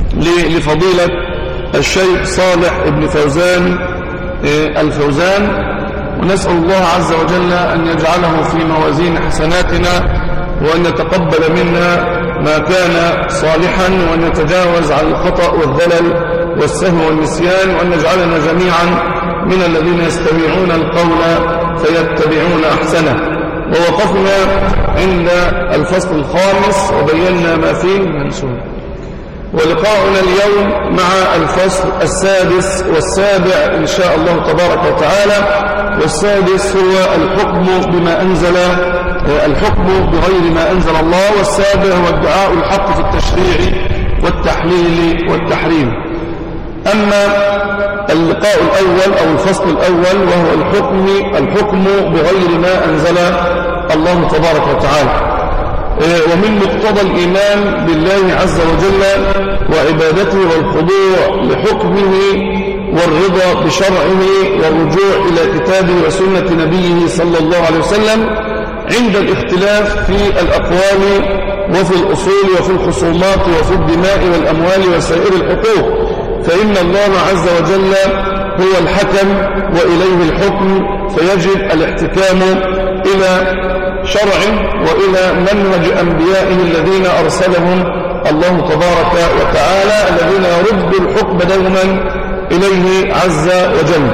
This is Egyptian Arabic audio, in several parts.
لفضيلة الشيخ صالح ابن فوزان الفوزان ونسأل الله عز وجل أن يجعله في موازين حسناتنا وأن يتقبل منا ما كان صالحا وأن يتجاوز عن الخطأ والذلل والسهو والنسيان وأن يجعلنا جميعا من الذين يستمعون القول فيتبعون أحسنه ووقفنا عند الفصل الخامس وبينا ما فيه منسوب ولقاؤنا اليوم مع الفصل السادس والسابع إن شاء الله تبارك وتعالى والسادس هو الحكم بما أنزل الحكم بغير ما أنزل الله والسابع هو الدعاء الحق في التشريع والتحليل والتحريم أما اللقاء الأول أو الفصل الأول وهو الحكم الحكم بغير ما أنزل الله تبارك وتعالى ومن مقتضى الإيمان بالله عز وجل وعبادته والخضوع لحكمه والرضا بشرعه والرجوع إلى كتابه وسنة نبيه صلى الله عليه وسلم عند الاختلاف في الأقوال وفي الأصول وفي الخصومات وفي الدماء والأموال وسائر الحقوق فإن الله عز وجل هو الحكم وإليه الحكم فيجب الاحتكام إلى شرع وإلى منهج أنبيائه الذين أرسلهم الله تبارك وتعالى الذين يرد الحكم دوما إليه عز وجل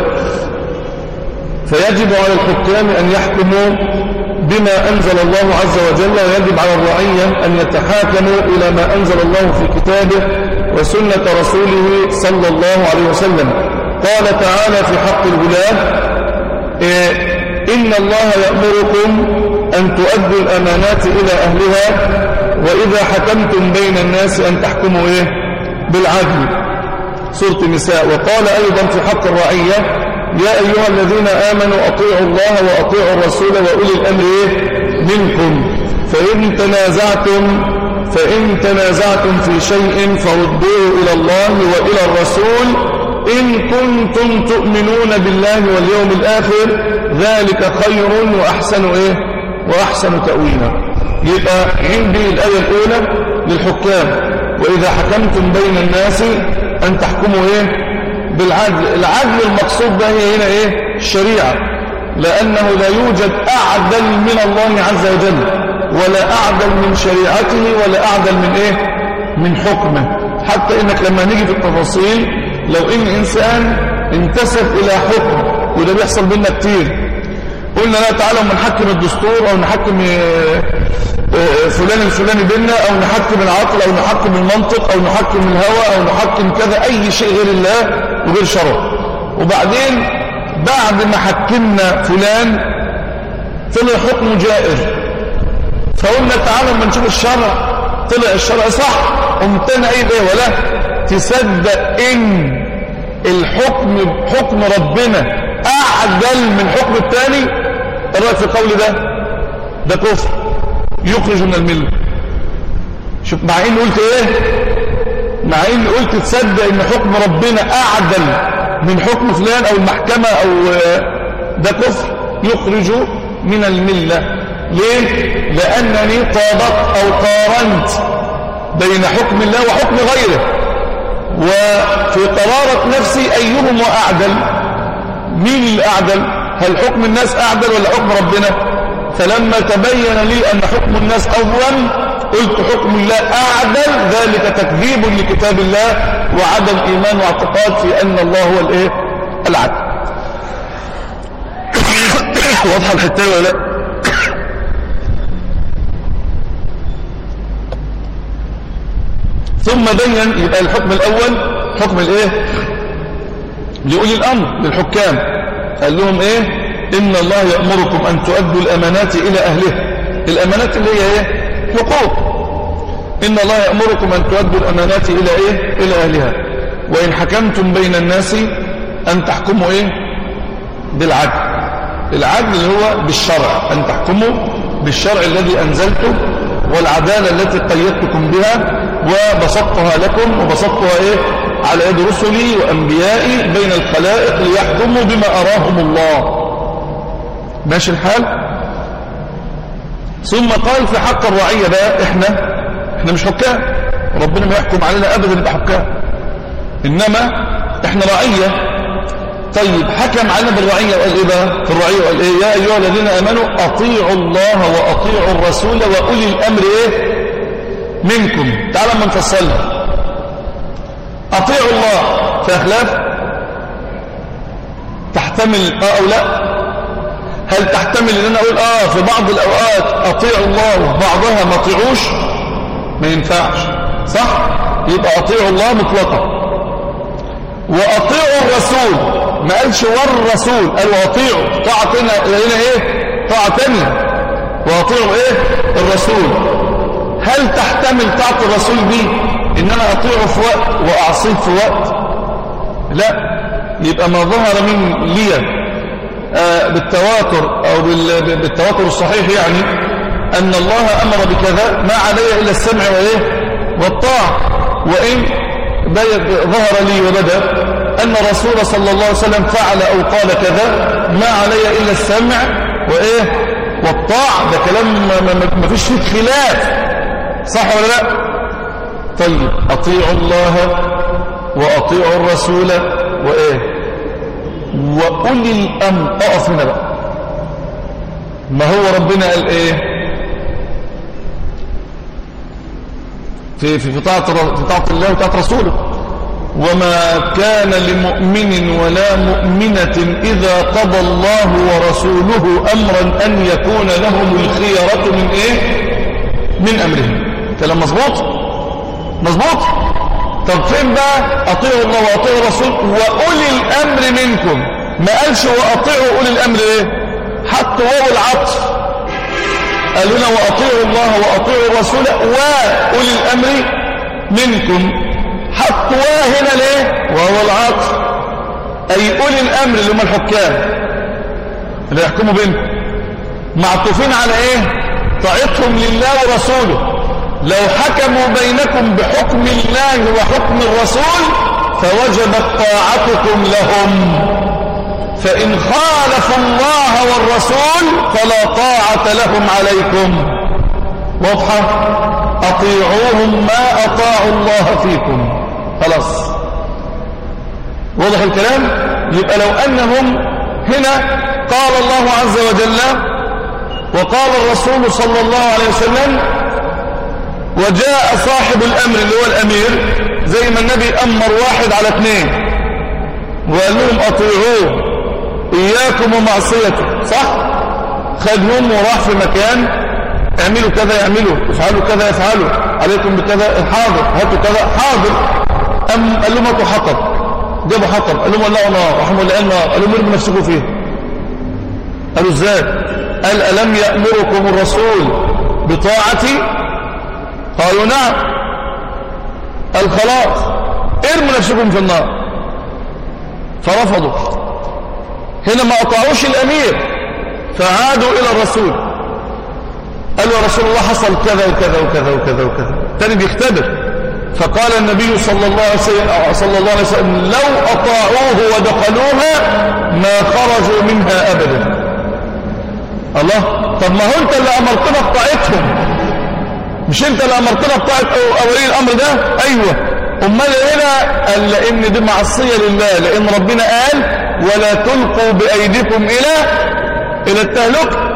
فيجب على الحكام أن يحكموا بما أنزل الله عز وجل ويجب على الرعية أن يتحاكموا إلى ما أنزل الله في كتابه وسنة رسوله صلى الله عليه وسلم قال تعالى في حق الولاة إيه إن الله يأمركم أن تؤدوا الأمانات إلى أهلها وإذا حكمتم بين الناس أن تحكموا إيه بالعدل سورة النساء وقال أيضا في حق الرعية يا أيها الذين آمنوا أطيعوا الله وأطيعوا الرسول وأولي الأمر إيه منكم فإن تنازعتم فإن تنازعتم في شيء فردوه إلى الله وإلى الرسول إن كنتم تؤمنون بالله واليوم الآخر ذلك خير وأحسن إيه وأحسن تأويلا يبقى عندي الآية الأولى للحكام وإذا حكمتم بين الناس أن تحكموا إيه بالعدل العدل المقصود به هنا إيه الشريعة لأنه لا يوجد أعدل من الله عز وجل ولا أعدل من شريعته ولا أعدل من إيه من حكمه حتى إنك لما نيجي في التفاصيل لو إن إنسان انتسب إلى حكم وده بيحصل بينا كتير قلنا لا تعالوا نحكم الدستور أو نحكم فلان الفلاني بينا أو نحكم العقل أو نحكم المنطق أو نحكم الهوى أو نحكم كذا أي شيء غير الله وغير شرع وبعدين بعد ما حكمنا فلان طلع حكمه جائر فقلنا تعالوا ما نشوف الشرع طلع الشرع صح قمت انا ايه ده ولا تصدق ان الحكم حكم ربنا اعدل من حكم الثاني الرأي في القول ده ده كفر يخرج من الملة شوف مع ان قلت ايه مع ان قلت تصدق ان حكم ربنا اعدل من حكم فلان او المحكمة او ده كفر يخرج من الملة ليه لانني طابقت او قارنت بين حكم الله وحكم غيره وفي قرارة نفسي أيهما أعدل مين الأعدل هل حكم الناس أعدل ولا حكم ربنا فلما تبين لي أن حكم الناس أولا قلت حكم الله أعدل ذلك تكذيب لكتاب الله وعدم إيمان واعتقاد في أن الله هو الإيه العدل واضحة الحتة ولا لا ثم بين يبقى الحكم الأول حكم الايه لأولي الأمر للحكام قال لهم ايه إن الله يأمركم أن تؤدوا الأمانات إلى أهلها الأمانات اللي هي ايه حقوق إن الله يأمركم أن تؤدوا الأمانات إلى ايه إلى أهلها وإن حكمتم بين الناس أن تحكموا ايه بالعدل العدل اللي هو بالشرع أن تحكموا بالشرع الذي أنزلته والعدالة التي قيدتكم بها وبسطتها لكم وبسطتها إيه على يد رسلي وأنبيائي بين الخلائق ليحكموا بما أراهم الله ماشي الحال ثم قال في حق الرعية بقى إحنا إحنا مش حكام ربنا ما يحكم علينا أبدا نبقى حكام إنما إحنا رعية طيب حكم علينا بالرعية وقال إيه بقى في الرعية وقال إيه يا أيها الذين آمنوا أطيعوا الله وأطيعوا الرسول وأولي الأمر إيه منكم تعالى ما نفصلها أطيعوا الله في أخلاف تحتمل آه أو لا هل تحتمل ان انا اقول اه في بعض الاوقات اطيع الله وفي بعضها ما اطيعوش ما ينفعش صح يبقى اطيعوا الله مطلقا واطيعوا الرسول ما قالش والرسول قال واطيعوا طاعه هنا هنا ايه طاعه ثانيه واطيعوا ايه الرسول هل تحتمل طاعه الرسول دي ان انا اطيعه في وقت واعصيه في وقت لا يبقى ما ظهر من لي آه بالتواتر أو بالتواتر الصحيح يعني أن الله أمر بكذا ما علي إلا السمع وإيه والطاعة وإن ظهر لي وبدا أن الرسول صلى الله عليه وسلم فعل أو قال كذا ما علي إلا السمع وإيه والطاعة ده كلام ما فيش فيه خلاف صح ولا لا طيب أطيعوا الله وأطيعوا الرسول وإيه وأولي الأمر أقف هنا بقى ما هو ربنا قال إيه في في طاعة في طاعة الله وطاعة رسوله وما كان لمؤمن ولا مؤمنة إذا قضى الله ورسوله أمرا أن يكون لهم الخيرة من إيه من أمرهم كلام مظبوط مظبوط طب فين بقى أطيعوا الله وأطيعوا الرسول وأولي الأمر منكم ما قالش وأطيعوا أولي الأمر إيه حتى واو العطف قالوا لنا وأطيعوا الله وأطيعوا الرسول وأولي الأمر منكم حطوا هنا ليه وهو العطف أي أولي الأمر اللي هم الحكام اللي يحكموا بينكم معطوفين على إيه طاعتهم لله ورسوله لو حكموا بينكم بحكم الله وحكم الرسول فوجبت طاعتكم لهم فإن خالفوا الله والرسول فلا طاعة لهم عليكم واضحة أطيعوهم ما أطاعوا الله فيكم خلاص واضح الكلام يبقى لو أنهم هنا قال الله عز وجل وقال الرسول صلى الله عليه وسلم وجاء صاحب الأمر اللي هو الأمير زي ما النبي أمر واحد على اثنين وقال لهم أطيعوه إياكم ومعصيته صح خدهم وراح في مكان اعملوا كذا يعملوا افعلوا كذا يفعلوا عليكم بكذا حاضر هاتوا كذا حاضر أم قال لهم هاتوا حطب جابوا حطب قال لهم ولعوا نار رحموا الله النار قال لهم ارموا نفسكم فيه قالوا ازاي قال ألم يأمركم الرسول بطاعتي قالوا نعم قال خلاص ارموا نفسكم في النار فرفضوا هنا ما أطاعوش الأمير فعادوا إلى الرسول قالوا يا رسول الله حصل كذا وكذا وكذا وكذا وكذا تاني بيختبر فقال النبي صلى الله عليه وسلم, صلى الله عليه وسلم لو أطاعوه ودخلوها ما خرجوا منها أبدا الله طب ما هو انت اللي أمرتنا بطاعتهم مش انت اللي أمرتنا بطاعة أولي الأمر ده أيوة أمال هنا قال لأن دي معصية لله لأن ربنا قال ولا تلقوا بأيديكم إلى إلى التهلكة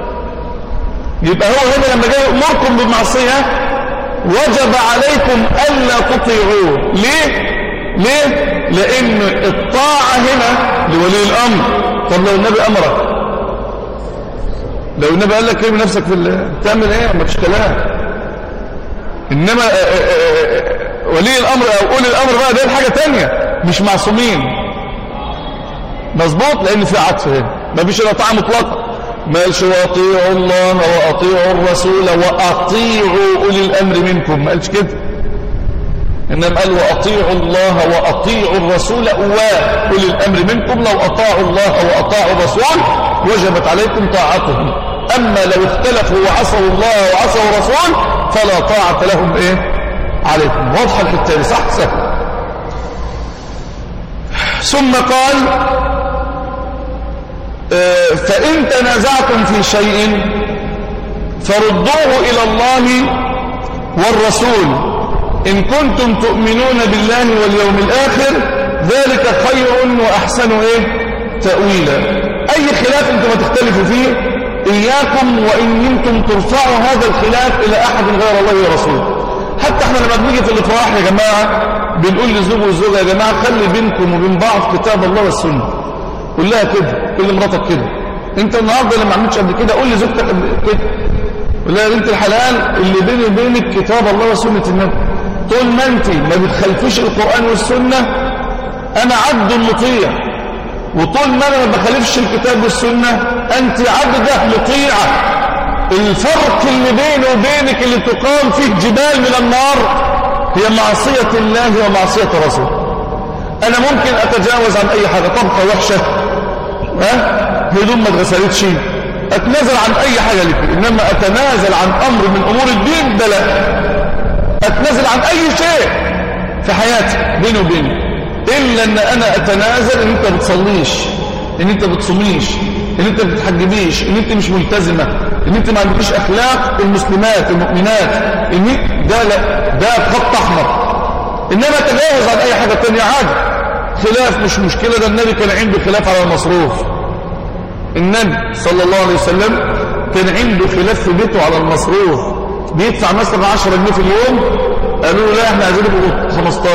يبقى هو هنا لما جاي يأمركم بالمعصية وجب عليكم ألا تطيعوه ليه؟ ليه؟ لأن الطاعة هنا لولي الأمر طب لو النبي أمرك لو النبي قال لك ايه بنفسك في ال... تعمل ايه ما فيش كلام انما ولي الامر او اولي الامر بقى ده حاجه تانية مش معصومين مظبوط لان في عطف هنا ما فيش الا طاعه مطلقه ما قالش واطيعوا الله واطيعوا الرسول واطيعوا اولي الامر منكم ما قالش كده انما قال واطيعوا الله واطيعوا الرسول واولي الامر منكم لو اطاعوا الله واطاعوا الرسول وجبت عليكم طاعتهم اما لو اختلفوا وعصوا الله وعصوا الرسول فلا طاعه لهم ايه عليكم واضحه الحته دي صح سهل ثم قال فإن تنازعتم في شيء فردوه إلى الله والرسول إن كنتم تؤمنون بالله واليوم الآخر ذلك خير وأحسن إيه تأويلا أي خلاف أنتم تختلفوا فيه إياكم وإن كنتم ترفعوا هذا الخلاف إلى أحد غير الله ورسوله حتى احنا لما بنيجي في الافراح يا جماعة بنقول للزوج والزوجة يا جماعة خلي بينكم وبين بعض كتاب الله والسنة قول لها كده قول لمراتك كده انت النهارده لما عملتش قبل كده قول لزوجتك كده قول لها يا بنت الحلال اللي بيني وبينك كتاب الله وسنة النبي طول ما انت ما بتخالفيش القرآن والسنة انا عبد مطيع وطول ما انا ما بخالفش الكتاب والسنة انت عبده مطيعة الفرق اللي بينه وبينك اللي تقام فيه جبال من النار هي معصية الله ومعصية رسوله انا ممكن اتجاوز عن اي حاجة طبقة وحشة ها هدوم ما اتغسلتش اتنازل عن اي حاجة لك انما اتنازل عن امر من امور الدين ده لا اتنازل عن اي شيء في حياتي بيني وبيني الا ان انا اتنازل ان انت بتصليش ان انت بتصوميش ان انت بتحجبيش ان انت مش ملتزمة ان انت ما عندكيش اخلاق المسلمات المؤمنات ان ده لا ده خط احمر انما تجاوز عن اي حاجة تانية عادي خلاف مش مشكلة ده النبي كان عنده خلاف على المصروف النبي صلى الله عليه وسلم كان عنده خلاف في بيته على المصروف بيدفع مثلا 10 جنيه في اليوم قالوا له لا احنا عايزين يبقوا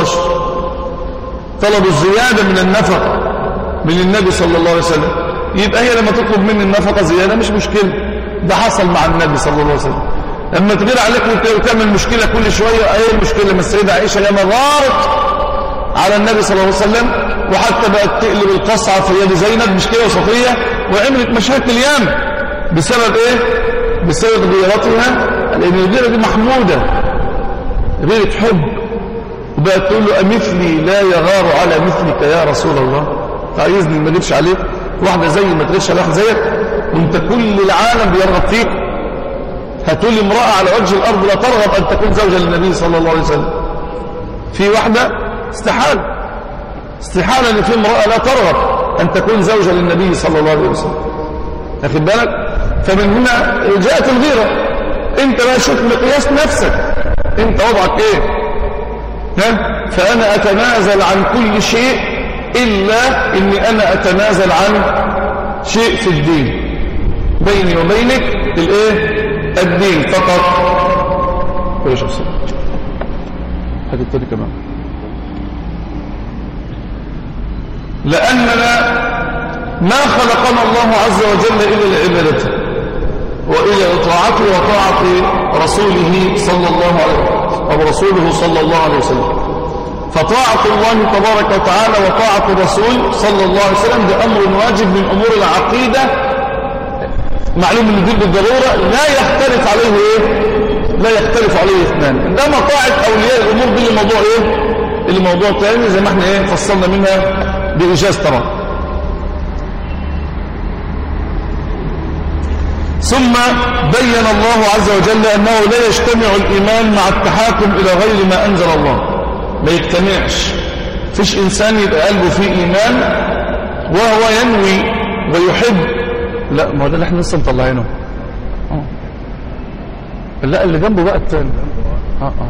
15 طلبوا الزيادة من النفقة من النبي صلى الله عليه وسلم يبقى هي لما تطلب مني النفقة زيادة مش مشكلة ده حصل مع النبي صلى الله عليه وسلم لما تغير عليك وتعمل مشكلة كل شوية ايه المشكلة ما السيدة عائشة لما غارت على النبي صلى الله عليه وسلم وحتى بقت تقلب القصعة في يد زينب مش كده وصفية وعملت مشاكل ياما بسبب ايه بسبب غيرتها لان الغيرة دي محمودة غيرة حب وبقت تقول له أمثلي لا يغار على مثلك يا رسول الله عايزني ما اجيبش عليك واحدة زي ما تغيرش على واحد زيك وانت كل العالم بيرغب فيك هتقول امرأة على وجه الأرض لا ترغب أن تكون زوجة للنبي صلى الله عليه وسلم في واحدة استحال استحالة أن في امرأة لا ترغب أن تكون زوجة للنبي صلى الله عليه وسلم أخذ بالك فمن هنا جاءت الغيرة انت بقى شوف مقياس نفسك انت وضعك ايه ها؟ فأنا أتنازل عن كل شيء إلا إني أنا أتنازل عن شيء في الدين بيني وبينك الايه الدين فقط ايش اصلا حاجه التاني كمان لاننا ما خلقنا الله عز وجل الا لعبادته والى طاعته وطاعه رسوله صلى الله عليه وسلم او رسوله صلى الله عليه وسلم فطاعة الله تبارك وتعالى وطاعة الرسول صلى الله عليه وسلم ده أمر واجب من أمور العقيدة معلوم من الدين بالضرورة لا يختلف عليه ايه لا يختلف عليه اثنان انما طاعة اولياء الامور دي الموضوع ايه اللي موضوع تاني زي ما احنا ايه فصلنا منها بايجاز طبعا ثم بين الله عز وجل انه لا يجتمع الايمان مع التحاكم الى غير ما انزل الله ما يجتمعش فيش انسان يبقى قلبه فيه ايمان وهو ينوي ويحب لا ما ده اللي احنا لسه مطلعينه اه لا اللي جنبه بقى التاني اه اه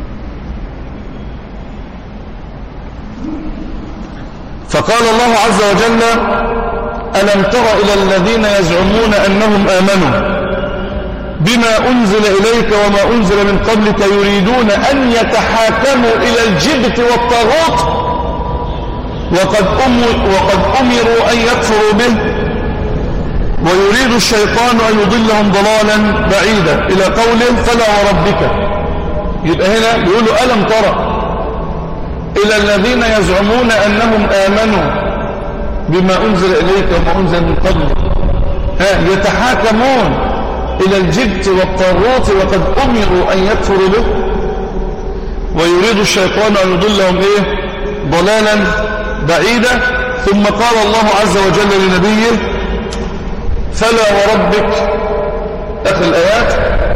فقال الله عز وجل ألم تر إلى الذين يزعمون أنهم آمنوا بما أنزل إليك وما أنزل من قبلك يريدون أن يتحاكموا إلى الجبت والطاغوت وقد, أمر وقد أمروا أن يكفروا به ويريد الشيطان أن يضلهم ضلالا بعيدا إلى قوله فلا وربك يبقى هنا بيقولوا ألم ترى إلى الذين يزعمون أنهم آمنوا بما أنزل إليك وما أنزل من قبل ها يتحاكمون إلى الجبت والطاغوت وقد أمروا أن يكفروا به ويريد الشيطان أن يضلهم إيه ضلالا بعيدا ثم قال الله عز وجل لنبيه فلا وربك آخر الآيات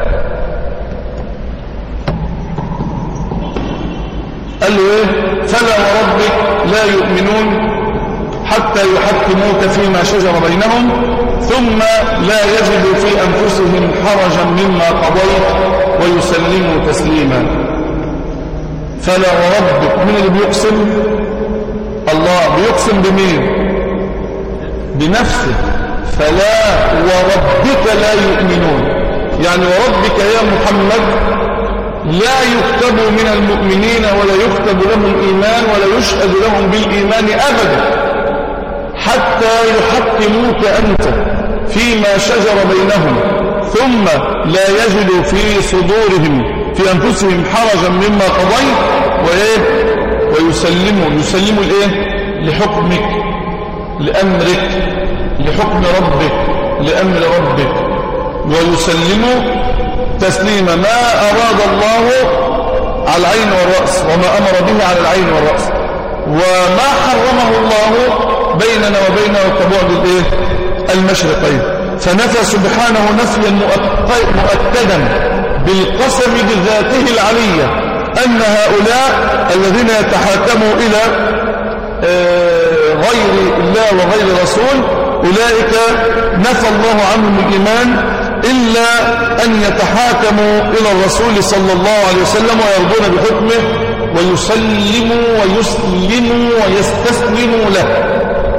قال له إيه فلا وربك لا يؤمنون حتى يحكموك فيما شجر بينهم ثم لا يجدوا في أنفسهم حرجا مما قضيت ويسلموا تسليما فلا وربك من اللي بيقسم الله بيقسم بمين بنفسه فلا وربك لا يؤمنون يعني وربك يا محمد لا يكتب من المؤمنين ولا يكتب لهم إيمان ولا يشهد لهم بالإيمان أبدا حتى يحكموك أنت فيما شجر بينهم ثم لا يجدوا في صدورهم في أنفسهم حرجا مما قضيت وإيه ويسلموا يسلموا الإيه لحكمك لأمرك لحكم ربك لأمر ربك ويسلموا تسليم ما أراد الله على العين والرأس وما أمر به على العين والرأس وما حرمه الله بيننا وبينه كبعد الايه المشرقين فنفى سبحانه نفيا مؤكدا بالقسم بذاته العلية أن هؤلاء الذين يتحاكموا إلى آه، غير الله وغير رسول أولئك نفى الله عنهم الإيمان إلا أن يتحاكموا إلى الرسول صلى الله عليه وسلم ويرضون بحكمه ويسلموا ويسلموا ويستسلموا له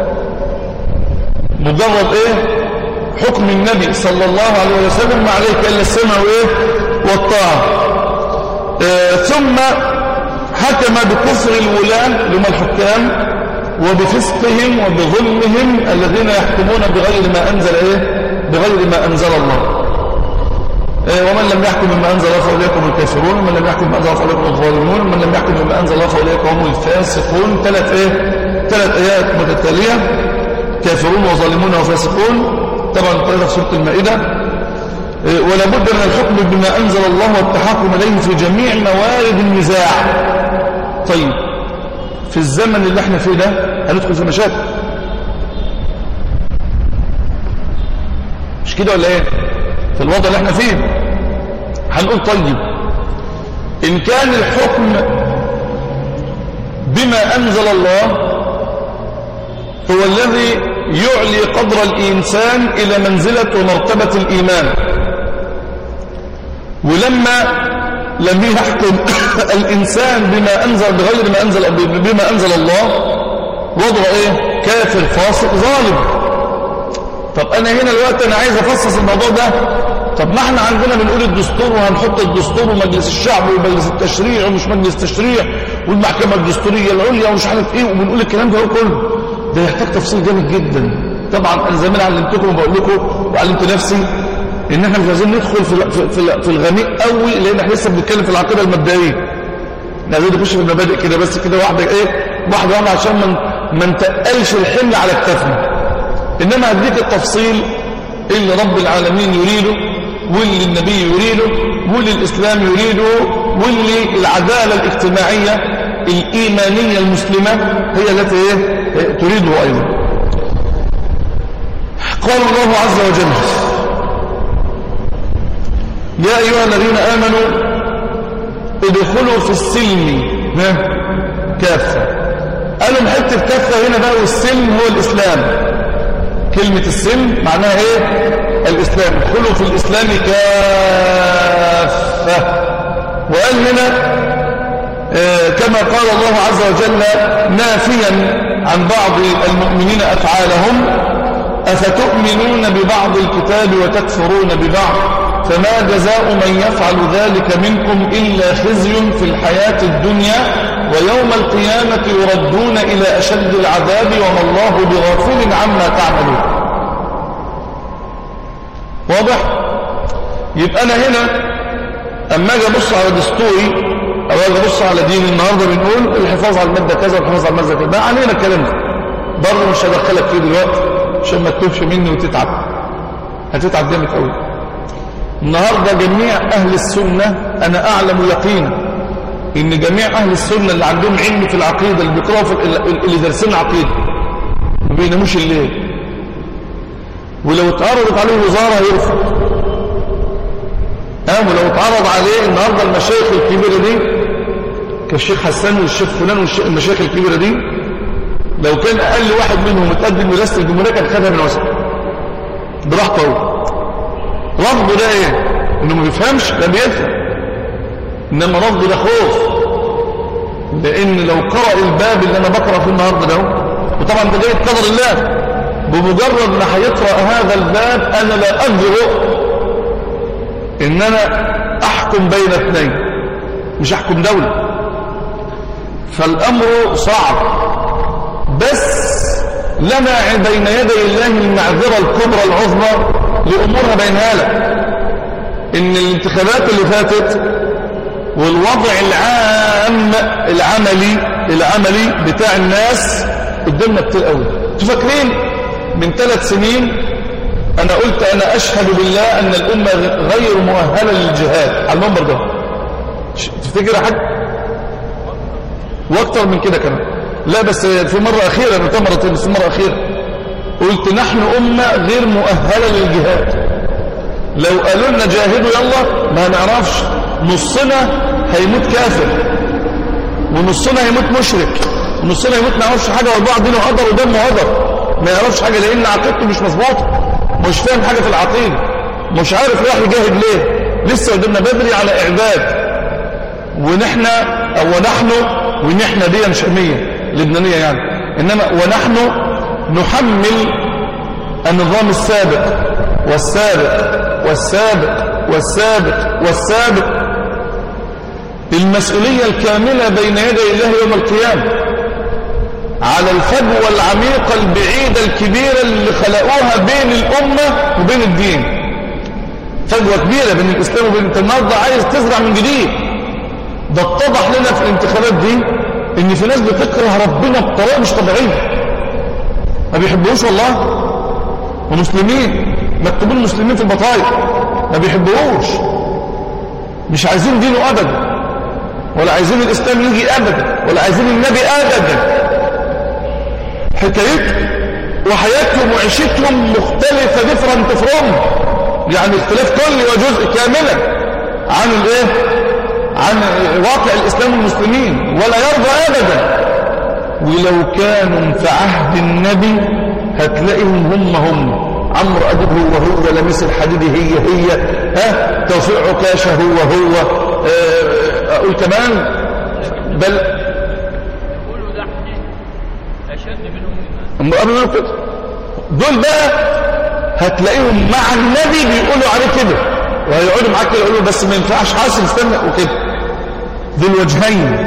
مجرد ايه حكم النبي صلى الله عليه وسلم ما عليك الا السمع وايه والطاعه آه ثم حكم بكفر الولاة لما الحكام وبفسقهم وبظلمهم الذين يحكمون بغير ما أنزل إيه بغير ما أنزل الله إيه ومن لم يحكم بما أنزل الله فأولئك هم الكافرون ومن لم يحكم بما أنزل الله فأولئك هم الظالمون ومن لم يحكم بما أنزل الله فأولئك هم الفاسقون ثلاث إيه ثلاث آيات متتالية كافرون وظالمون وفاسقون طبعا ثلاثة في سورة المائدة إيه، ولا بد من الحكم بما أنزل الله والتحكم إليه في جميع موارد النزاع طيب في الزمن اللي احنا فيه ده هندخل في مشاكل مش كده ولا ايه في الوضع اللي احنا فيه هنقول طيب إن كان الحكم بما أنزل الله هو الذي يعلي قدر الإنسان إلى منزلة ومرتبة الإيمان ولما لم يحكم الإنسان بما أنزل بغير ما أنزل بما أنزل الله وضع إيه كافر فاسق ظالم طب أنا هنا الوقت أنا عايز أفصص الموضوع ده طب ما احنا عندنا بنقول الدستور وهنحط الدستور ومجلس الشعب ومجلس التشريع ومش مجلس التشريع والمحكمة الدستورية العليا ومش عارف ايه وبنقول الكلام ده كله ده يحتاج تفصيل جامد جدا طبعا انا زمان علمتكم وبقول لكم وعلمت نفسي ان احنا مش عايزين ندخل في في, في الغميق قوي لان احنا لسه بنتكلم في العقيده المبدئيه احنا عايزين نخش في المبادئ كده بس كده واحده ايه واحده واحده عشان ما ما نتقلش الحمل على كتافنا انما هديك التفصيل اللي رب العالمين يريده واللي النبي يريده واللي الاسلام يريده واللي العداله الاجتماعيه الايمانيه المسلمه هي التي ايه تريده ايضا قال الله عز وجل يا أيها الذين آمنوا ادخلوا في السلم كافة قالوا حتة كافة هنا بقى والسلم هو الإسلام كلمة السلم معناها ايه الإسلام ادخلوا في الإسلام كافة وقال هنا آه كما قال الله عز وجل نافيا عن بعض المؤمنين أفعالهم أفتؤمنون ببعض الكتاب وتكفرون ببعض فما جزاء من يفعل ذلك منكم إلا خزي في الحياة الدنيا ويوم القيامة يردون إلى أشد العذاب وما الله بغافل عما تعملون واضح؟ يبقى أنا هنا أما أجي أبص على دستوري أو أجي أبص على دين النهاردة بنقول الحفاظ على المادة كذا والحفاظ على المادة كذا ما علينا الكلام ده برضه مش هدخلك فيه دلوقتي عشان ما تتوبش مني وتتعب هتتعب جامد قوي النهاردة جميع أهل السنة أنا أعلم يقينا إن جميع أهل السنة اللي عندهم علم في العقيدة اللي بيقرأوا في اللي دارسين عقيدة ما بيناموش الليل ولو اتعرضت عليه وزارة هيرفض قام ولو اتعرض عليه النهاردة المشايخ الكبيرة دي كالشيخ حسان والشيخ فلان والمشايخ الكبيرة دي لو كان أقل واحد منهم متقدم لرئاسة الجمهورية كان خدها من وسط براحته رفضه ده ايه انه ما بيفهمش ده بيفهم انما رفضه ده خوف لان لو قرأ الباب اللي انا بقرأ فيه النهاردة ده وطبعا ده جاي بقدر الله بمجرد ما هيقرأ هذا الباب انا لا اجرؤ ان انا احكم بين اثنين مش احكم دولة فالامر صعب بس لنا بين يدي الله المعذرة الكبرى العظمى لأمورها بينها لك إن الانتخابات اللي فاتت والوضع العام العملي العملي بتاع الناس قدامنا كتير قوي تفكرين من ثلاث سنين أنا قلت أنا أشهد بالله أن الأمة غير مؤهلة للجهاد على المنبر ده تفتكر يا حاج واكتر من كده كمان لا بس في مرة أخيرة مؤتمرة بس مرة أخيرة قلت نحن أمة غير مؤهلة للجهاد لو قالوا لنا جاهدوا يلا ما نعرفش نصنا هيموت كافر ونصنا هيموت مشرك ونصنا هيموت ما يعرفش حاجة واربعة دينه هدر ودمه هدر ما يعرفش حاجة لأن عقيدته مش مظبوطة مش فاهم حاجة في العقيدة مش عارف راح يجاهد ليه لسه قدامنا بدري على إعداد ونحن أو ونحن ونحن دي مش حمية لبنانية يعني إنما ونحن نحمل النظام السابق والسابق والسابق والسابق والسابق المسؤولية الكاملة بين يدي الله يوم القيامة على الفجوة العميقة البعيدة الكبيرة اللي خلقوها بين الأمة وبين الدين فجوة كبيرة بين الإسلام وبين انت النهارده عايز تزرع من جديد ده اتضح لنا في الانتخابات دي ان في ناس بتكره ربنا بطريقة مش طبيعية ما بيحبوش والله ومسلمين مكتوبين المسلمين في البطايق ما بيحبوهوش مش عايزين دينه ابدا ولا عايزين الاسلام يجي ابدا ولا عايزين النبي ابدا حكايتهم وحياتهم وعيشتهم مختلفة ديفرنت فروم يعني اختلاف كلي وجزء كاملا عن الايه عن واقع الاسلام والمسلمين ولا يرضى ابدا ولو كانوا في عهد النبي هتلاقيهم هم هم عمرو أدب هو هو لمس الحديد هي هي ها توفيق عكاشة هو هو آه، أقول كمان بل يقولوا ده احنا أشد منهم هم قبل ما كده دول بقى هتلاقيهم مع النبي بيقولوا عليه كده وهيقعدوا معاك كده يقولوا بس ما ينفعش حاسس استنى وكده دول وجهين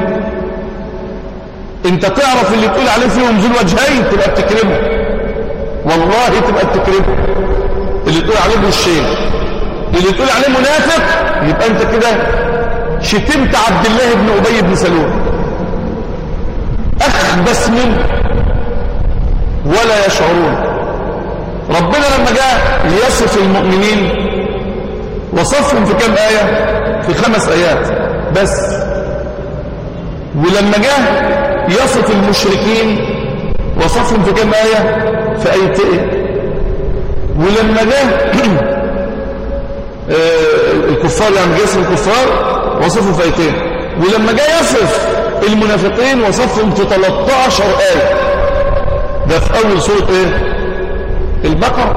انت تعرف اللي تقول عليه فيهم ذو الوجهين تبقى بتكرمه والله تبقى بتكرمه اللي تقول عليه بالشيء اللي تقول عليه منافق يبقى انت كده شتمت عبد الله بن ابي بن سلول اخبث منه ولا يشعرون ربنا لما جاء ليصف المؤمنين وصفهم في كم آية في خمس آيات بس ولما جاء يصف المشركين وصفهم في كم آية في آيتين ولما جاء آه، الكفار يعني جسم الكفار وصفهم في آيتين ولما جاء يصف المنافقين وصفهم في 13 آية ده في أول سورة إيه البقرة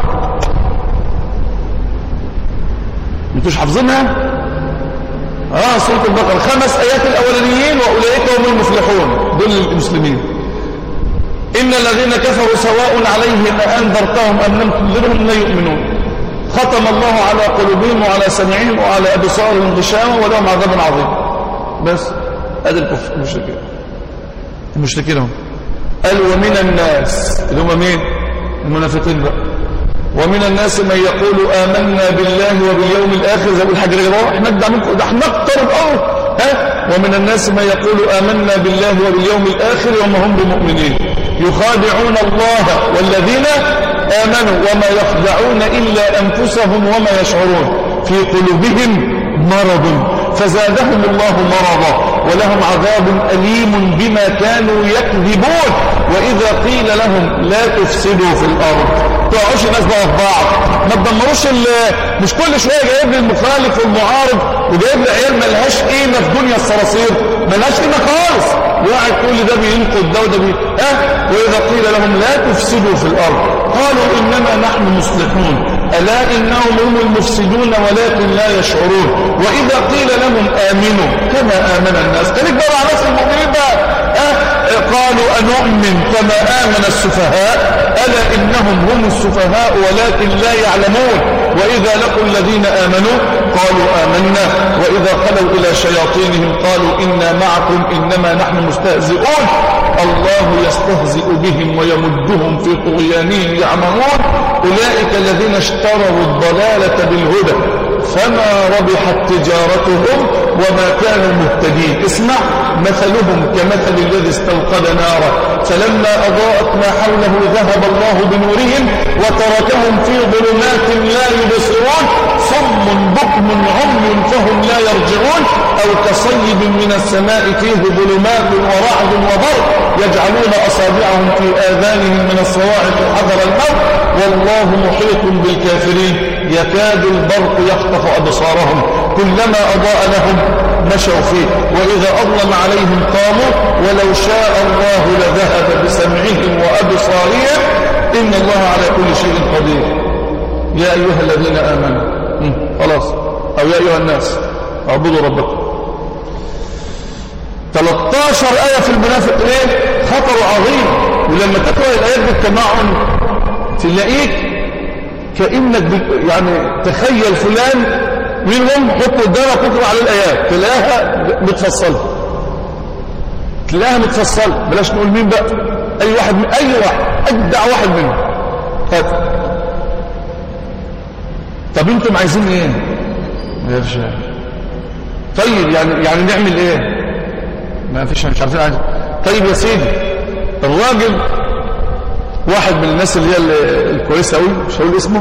انتوش حافظينها اه سورة البقرة خمس آيات الأولانيين وأولئك هم المفلحون دول المسلمين إن الذين كفروا سواء عليهم أنذرتهم أم لم تنذرهم لا يؤمنون ختم الله على قلوبهم وعلى سمعهم وعلى أبصارهم غشاوة ولهم عذاب عظيم بس هذا الكفر المشركين المشركين هم قال ومن الناس اللي هم مين المنافقين بقى ومن الناس من يقول آمنا بالله وباليوم الآخر زي الحاج رجل احنا ندع منكم ده احنا نقترب اه ها ومن الناس من يقول آمنا بالله وباليوم الآخر وما هم بمؤمنين يخادعون الله والذين آمنوا وما يخدعون إلا أنفسهم وما يشعرون في قلوبهم مرض فزادهم الله مرضا ولهم عذاب أليم بما كانوا يكذبون وإذا قيل لهم لا تفسدوا في الأرض تقعوش الناس بقى في بعض ما تدمروش مش كل شوية جايب لي المخالف والمعارض وجايب لي عيال ملهاش قيمة في دنيا الصراصير ملهاش قيمة خالص وقاعد كل ده بينقض ده وده بي ها وإذا قيل لهم لا تفسدوا في الأرض قالوا إنما نحن مصلحون ألا إنهم هم المفسدون ولكن لا يشعرون وإذا قيل لهم آمنوا كما آمن الناس خليك بقى على ناس المؤمنين بقى أه قالوا أنؤمن كما آمن السفهاء ألا إنهم هم السفهاء ولكن لا يعلمون وإذا لقوا الذين آمنوا قالوا آمنا وإذا خلوا إلى شياطينهم قالوا إنا معكم إنما نحن مستهزئون الله يستهزئ بهم ويمدهم في طغيانهم يعمهون أولئك الذين اشتروا الضلالة بالهدى فما ربحت تجارتهم وما كانوا مهتدين اسمع مثلهم كمثل الذي استوقد نارا فلما أضاءت ما حوله ذهب الله بنورهم وتركهم في ظلمات لا يبصرون صم بكم عمي فهم لا يرجعون أو كصيب من السماء فيه ظلمات ورعد وبرق يجعلون أصابعهم في آذانهم من الصواعق حذر الموت والله محيط بالكافرين يكاد البرق يخطف أبصارهم كلما أضاء لهم مشوا فيه وإذا أظلم عليهم قاموا ولو شاء الله لذهب بسمعهم وأبصارهم إن الله على كل شيء قدير يا أيها الذين آمنوا خلاص أو يا أيها الناس اعبدوا ربكم 13 آية في المنافقين خطر عظيم ولما تقرأ الآيات بالتمعن تلاقيك كأنك يعني تخيل فلان منهم حط قدامك تقرأ على الآيات تلاقيها متفصلة تلاقيها متفصلة بلاش نقول مين بقى أي واحد من أي واحد أجدع واحد منهم هات طب انتم عايزين ايه يا رجال طيب يعني يعني نعمل ايه ما فيش مش عارفين عايز طيب يا سيدي الراجل واحد من الناس اللي هي الكويسه قوي مش هقول اسمه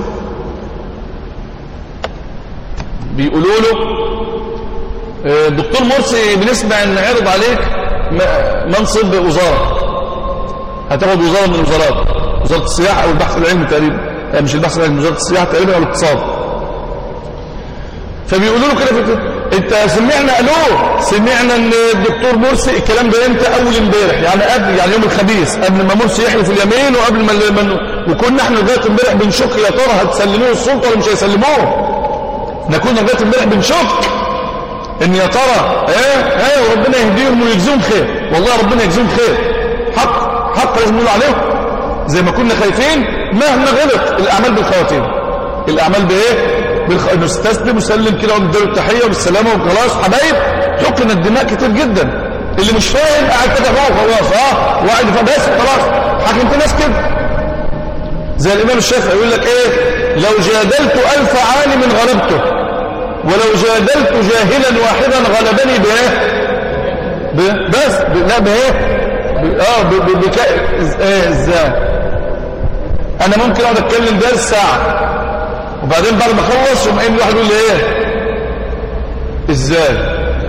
بيقولوا له الدكتور مرسي بنسمع ان عرض عليك منصب وزاره هتاخد وزاره من الوزارات وزاره السياحه او البحث العلمي تقريبا مش البحث العلمي وزاره السياحه تقريبا او الاقتصاد فبيقولوا له كده في انت سمعنا الو سمعنا ان الدكتور مرسي الكلام ده امتى اول امبارح يعني قبل يعني يوم الخميس قبل ما مرسي يحلف اليمين وقبل ما من وكنا احنا لغايه امبارح بنشك يا ترى هتسلموه السلطه ولا مش هيسلموه احنا كنا لغايه امبارح بنشك ان يا ترى ايه ايه وربنا يهديهم ويجزيهم خير والله ربنا يجزيهم خير حق حق لازم نقول عليهم زي ما كنا خايفين مهما غلط الاعمال بالخواتيم الاعمال بايه بالخ... نستسلم وسلم كده ونديله التحيه والسلامه وخلاص حبايب حقن الدماء كتير جدا اللي مش فاهم قاعد كده فوق خلاص اه وقاعد بس خلاص حكمت ناس كده زي الامام الشافعي يقول لك ايه لو جادلت الف عالم غلبته ولو جادلت جاهلا واحدا غلبني بايه ب... بس ب... لا بايه ب... اه ب... ب... بك... ايه ازاي انا ممكن اقعد اتكلم درس ساعه وبعدين بعد ما اخلص يقوم قايم واحد يقول لي ايه ازاي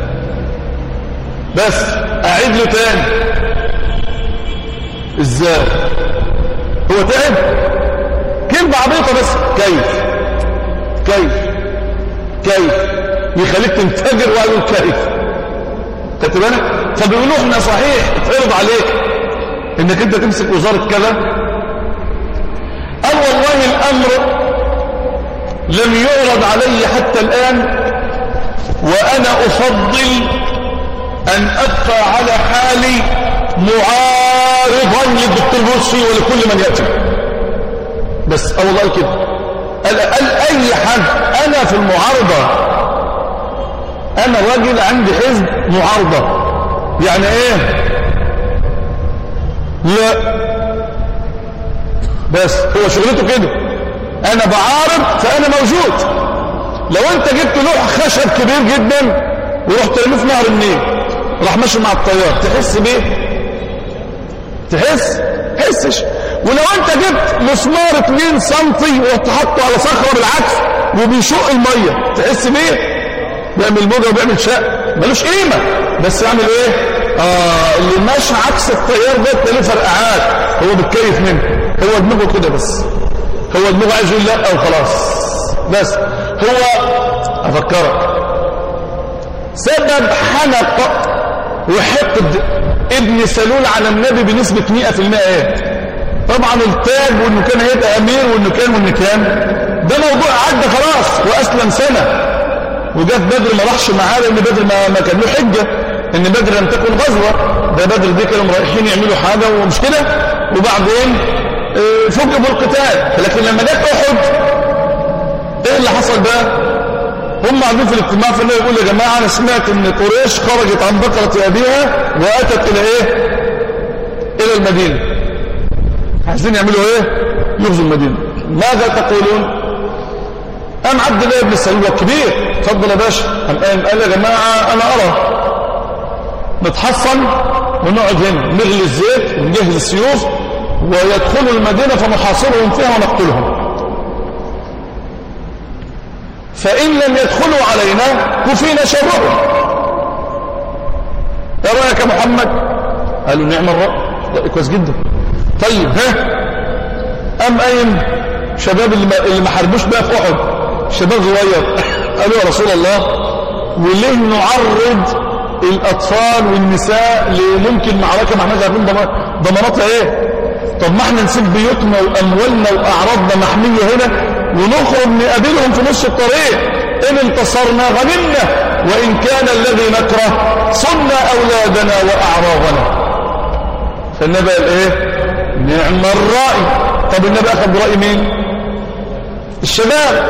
بس اعيد له تاني ازاي هو تعب كلمة عبيطة بس كيف كيف كيف يخليك تنفجر ويقول كيف خدت بالك فبيقولوا احنا صحيح اتعرض عليك انك انت تمسك وزارة كذا او والله الامر لم يعرض علي حتى الآن وأنا أفضل أن أبقى على حالي معارضا للدكتور مرسي ولكل من يأتي بس أو والله كده قال, قال أي حد أنا في المعارضة أنا راجل عندي حزب معارضة يعني إيه لا بس هو شغلته كده انا بعارض فانا موجود لو انت جبت لوح خشب كبير جدا ورحت رميه في نهر النيل راح ماشي مع الطيار تحس بيه تحس تحسش ولو انت جبت مسمار 2 سم ورحت حاطه على صخره بالعكس وبيشق الميه تحس بيه بيعمل موجه وبيعمل شق ملوش قيمه بس يعمل ايه اه اللي ماشي عكس التيار ده تلاقيه فرقعات هو بيتكيف منه هو دماغه كده بس هو دماغه عايز يقول لا او خلاص بس هو افكرك سبب حنق وحقد ابن سلول على النبي بنسبة 100% ايه طبعا التاج وانه كان هيبقى امير وانه كان وانه كان ده موضوع عدى خلاص واسلم سنه وجاء في بدر ما راحش معاه لان بدر ما, ما كان له حجه ان بدر لم تكن غزوه ده بدر دي كانوا رايحين يعملوا حاجه ومش كده وبعدين آه، فجئوا بالقتال لكن لما جت احد ايه اللي حصل بقى هم قاعدين في الاجتماع فالنبي يقول يا جماعه انا سمعت ان قريش خرجت عن بقره ابيها واتت الى ايه الى المدينه عايزين يعملوا ايه يغزوا المدينه ماذا تقولون قام عبد الله بن السلول الكبير اتفضل يا باشا قام قال قال يا جماعه انا ارى نتحصن ونقعد هنا نغلي الزيت ونجهز السيوف ويدخلوا المدينه فنحاصرهم فيها ونقتلهم فإن لم يدخلوا علينا كفينا شرهم ايه رأيك يا محمد قالوا نعم الرأي رأي كويس جدا طيب ها أم قايم شباب اللي ما, اللي ما حاربوش بقى في أحد شباب صغير قالوا يا رسول الله وليه نعرض الأطفال والنساء لممكن معركة ما احنا عارفين ضماناتها ايه طب ما احنا نسيب بيوتنا وأموالنا وأعراضنا محمية هنا ونخرج نقابلهم في نص الطريق إن انتصرنا غنمنا وإن كان الذي نكره صلنا أولادنا وأعراضنا فالنبي قال إيه نعم الرأي طب النبي أخذ برأي مين الشباب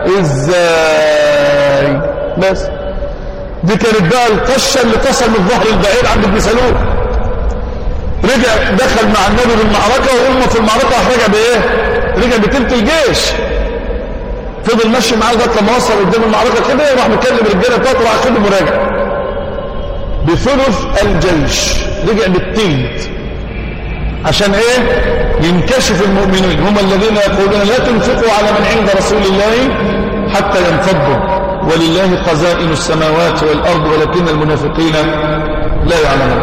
إزاي بس دي كانت بقى القشة اللي تصل من الظهر البعيد عند ابن سلول رجع دخل مع النبي بالمعركة وهم في المعركة رجع بإيه رجع بتلت الجيش فضل ماشي معاه لغايه لما وصل قدام المعركه كده وراح مكلم الرجاله بتاعته وراح خده مراجع بثلث الجيش رجع بالتلت عشان ايه ينكشف المؤمنين هم الذين يقولون لا تنفقوا على من عند رسول الله حتى ينفضوا ولله خزائن السماوات والارض ولكن المنافقين لا يعلمون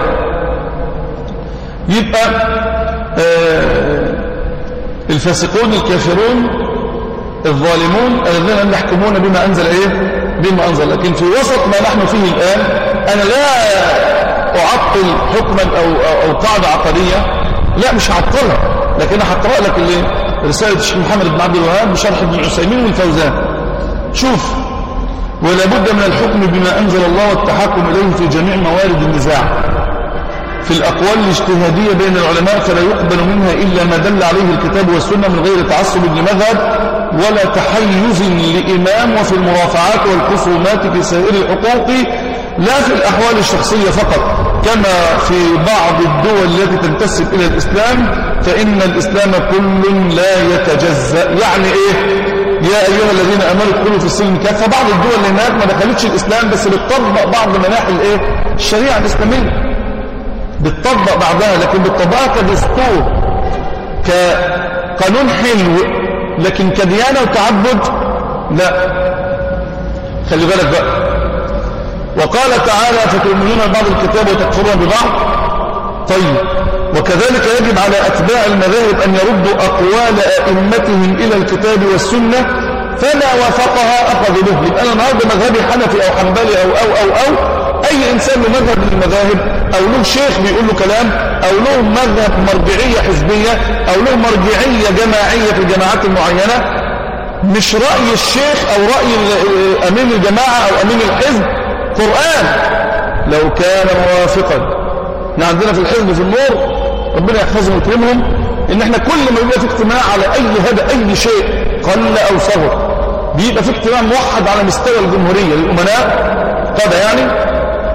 يبقى آه الفاسقون الكافرون الظالمون الذين لم يحكمون بما أنزل إيه بما أنزل لكن في وسط ما نحن فيه الآن أنا لا أعطل حكما أو, أو, أو قاعدة عقدية لا مش هعطلها لكن أنا هقرأ لك اللي رسالة الشيخ محمد بن عبد الوهاب بشرح ابن عثيمين والفوزان شوف ولا بد من الحكم بما أنزل الله والتحكم إليه في جميع موارد النزاع في الأقوال الاجتهادية بين العلماء فلا يقبل منها إلا ما دل عليه الكتاب والسنة من غير تعصب لمذهب ولا تحيز لإمام وفي المرافعات والخصومات في سائر الحقوق لا في الأحوال الشخصية فقط كما في بعض الدول التي تنتسب إلى الإسلام فإن الإسلام كل لا يتجزأ يعني إيه يا أيها الذين أمنوا ادخلوا في السلم كافة بعض الدول اللي هناك ما دخلتش الإسلام بس بتطبق بعض مناحي الإيه الشريعة الإسلامية بتطبق بعضها لكن بتطبقها كدستور كقانون حلو لكن كديانة وتعبد لا خلي بالك بقى وقال تعالى فتؤمنون ببعض الكتاب وتكفرون ببعض طيب وكذلك يجب على أتباع المذاهب أن يردوا أقوال أئمتهم إلى الكتاب والسنة فما وافقها أخذ به يبقى أنا النهارده مذهبي حنفي أو حنبلي أو أو أو أو أي إنسان له مذهب من المذاهب أو له شيخ بيقول له كلام أو له مذهب مرجعية حزبية أو له مرجعية جماعية في الجماعات المعينة مش رأي الشيخ أو رأي أمين الجماعة أو أمين الحزب قرآن لو كان موافقا احنا عندنا في الحزب في النور ربنا يحفظهم ويكرمهم ان احنا كل ما يبقى في اجتماع على اي هدى اي شيء قل او صغر بيبقى في اجتماع موحد على مستوى الجمهورية للأمناء قادة يعني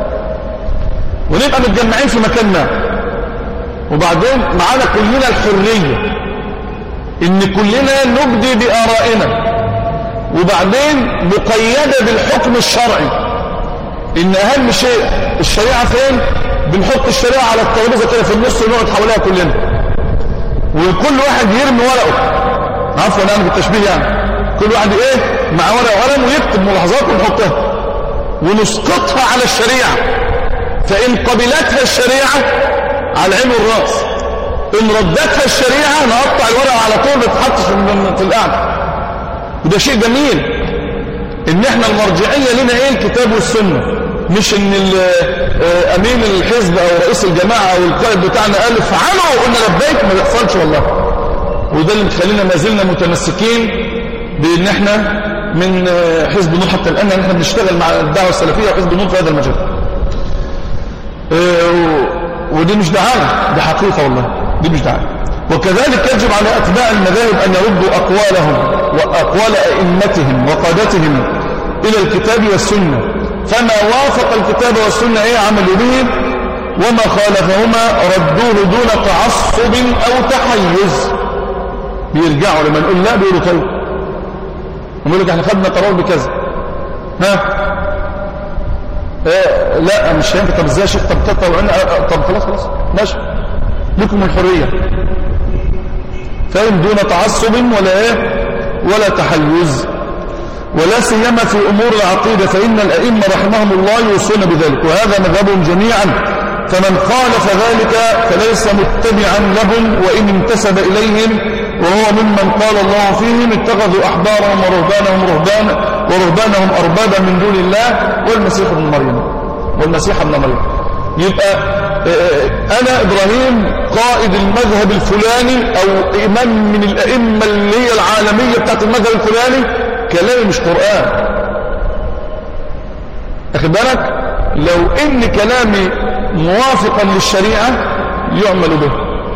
ونبقى متجمعين في مكان ما وبعدين معانا كلنا الحرية ان كلنا نبدي بآرائنا وبعدين مقيدة بالحكم الشرعي ان اهم شيء الشريعة فين بنحط الشريعة على الترابيزة كده في النص ونقعد حواليها كلنا وكل واحد يرمي ورقه عفوا انا بالتشبيه يعني كل واحد ايه مع ورقه وقلم ويكتب ملاحظات ونحطها ونسقطها على الشريعة فإن قبلتها الشريعة على العين والرأس إن ردتها الشريعة نقطع الورقة على طول بتحط في القعدة وده شيء جميل إن إحنا المرجعية لنا إيه الكتاب والسنة مش إن أمين الحزب أو رئيس الجماعة أو القائد بتاعنا قال افعلوا قلنا لبيك ما بيحصلش والله وده اللي مخلينا ما زلنا متمسكين بان احنا من آه، حزب نور حتى الان احنا بنشتغل مع الدعوه السلفيه وحزب نور في هذا المجال آه، و- ودي مش دعايه دي حقيقه والله دي مش دعايه وكذلك يجب على اتباع المذاهب ان يردوا اقوالهم واقوال ائمتهم وقادتهم الى الكتاب والسنه فما وافق الكتاب والسنه ايه عملوا به وما خالفهما ردوه دون تعصب او تحيز بيرجعوا لما نقول لا بيقولوا طيب يقول لك احنا خدنا قرار بكذا ها إيه لا مش هينفع طب ازاي يا شيخ طب تطلع عنا آه، آه، طب خلاص خلاص ماشي لكم الحريه فاهم دون تعصب ولا ايه ولا تحيز ولا سيما في امور العقيده فان الائمه رحمهم الله يوصون بذلك وهذا مذهبهم جميعا فمن خالف ذلك فليس متبعا لهم وان انتسب اليهم وهو ممن قال الله فيهم اتخذوا احبارهم ورهبانهم رهبانا ورهبانهم اربابا من دون الله والمسيح ابن مريم والمسيح ابن مريم يبقى آه، آه، انا ابراهيم قائد المذهب الفلاني او امام من الائمه اللي هي العالميه بتاعت المذهب الفلاني كلامي مش قران اخد بالك لو ان كلامي موافقا للشريعه يعمل به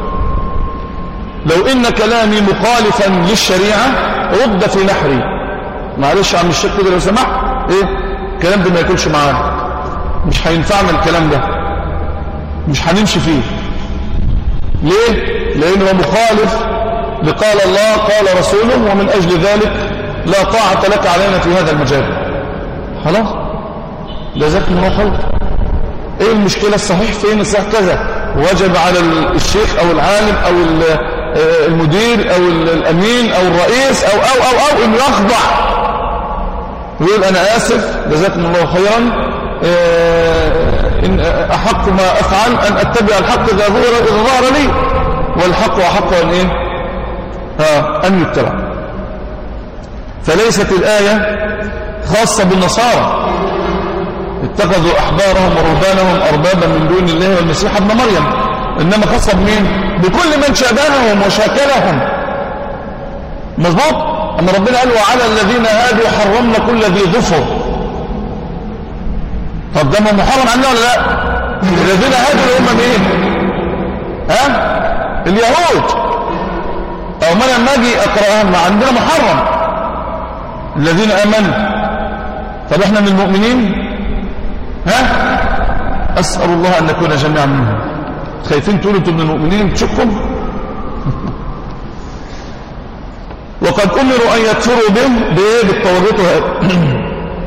لو ان كلامي مخالفا للشريعه رد في نحري معلش يا عم الشيخ كده لو سمحت ايه الكلام ده ما ياكلش معانا مش هينفعنا الكلام ده مش هنمشي فيه ليه لانه مخالف لقال الله قال رسوله ومن اجل ذلك لا طاعه لك علينا في هذا المجال خلاص جزاكم الله خير ايه المشكله الصحيح فين الصحيح كذا وجب على الشيخ او العالم او ال- آه، المدير او ال- الامين او الرئيس او او او او انه يخضع ويقول انا اسف جزاكم الله خيرا آه، إن احق ما افعل ان اتبع الحق اذا ظهر اذا ظهر لي والحق احق ان ايه آه ان يتبع فليست الايه خاصه بالنصارى اتخذوا احبارهم ورهبانهم اربابا من دون الله والمسيح ابن مريم انما خاصه بمين بكل من شابههم وشاكلهم مظبوط اما ربنا قال وعلى الذين هادوا حرمنا كل ذي ظفر طب ده ما محرم عنه ولا لا الذين هادوا اللي هم مين ها اليهود او ما لما اجي اقراها ما عندنا محرم الذين امنوا طب احنا من المؤمنين ها اسال الله ان نكون جميعا منهم خايفين تقولوا انتم من المؤمنين تشكم وقد امروا ان يكفروا به بايه بالطواغيت وهذا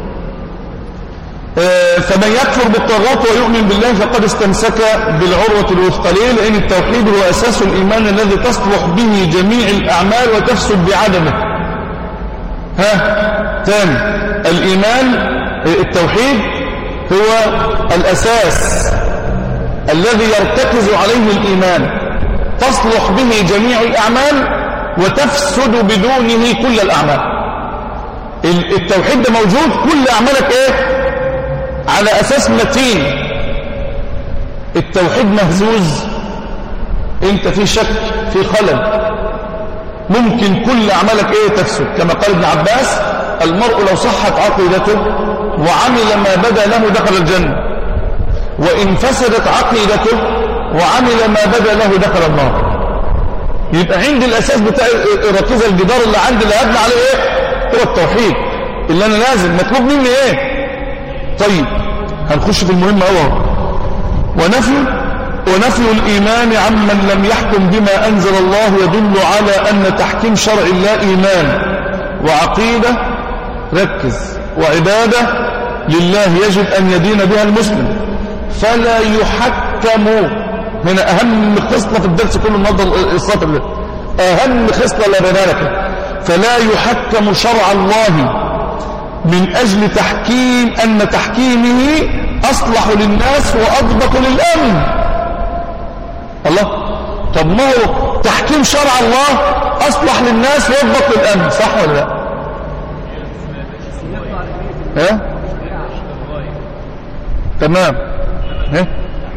آه، فمن يكفر بالطاغوت ويؤمن بالله فقد استمسك بالعروة الوثقى ليه؟ لأن التوحيد هو أساس الإيمان الذي تصلح به جميع الأعمال وتفسد بعدمه ها تاني الإيمان آه، التوحيد هو الأساس الذي يرتكز عليه الإيمان تصلح به جميع الأعمال وتفسد بدونه كل الأعمال ال- التوحيد ده موجود كل أعمالك إيه على أساس متين التوحيد مهزوز انت في شك في خلل ممكن كل أعمالك ايه تفسد كما قال ابن عباس المرء لو صحت عقيدته وعمل ما بدا له دخل الجنة وإن فسدت عقيدته وعمل ما بدا له دخل النار يبقى عندي الأساس بتاع ركيز الجدار اللي عندي اللي هبني عليه ايه هو التوحيد اللي أنا لازم مطلوب مني ايه طيب هنخش في المهم أول ونفي ونفي الإيمان عمن لم يحكم بما أنزل الله يدل على أن تحكيم شرع الله إيمان وعقيدة ركز وعبادة لله يجب أن يدين بها المسلم فلا يحكم هنا أهم خصلة في الدرس كله النهارده السطر ده أهم خصلة لبنانك فلا يحكم شرع الله من أجل تحكيم أن تحكيمه أصلح للناس وأضبط للأمن الله طب ما هو تحكيم شرع الله أصلح للناس وأضبط للأمن صح ولا لا ها تمام ها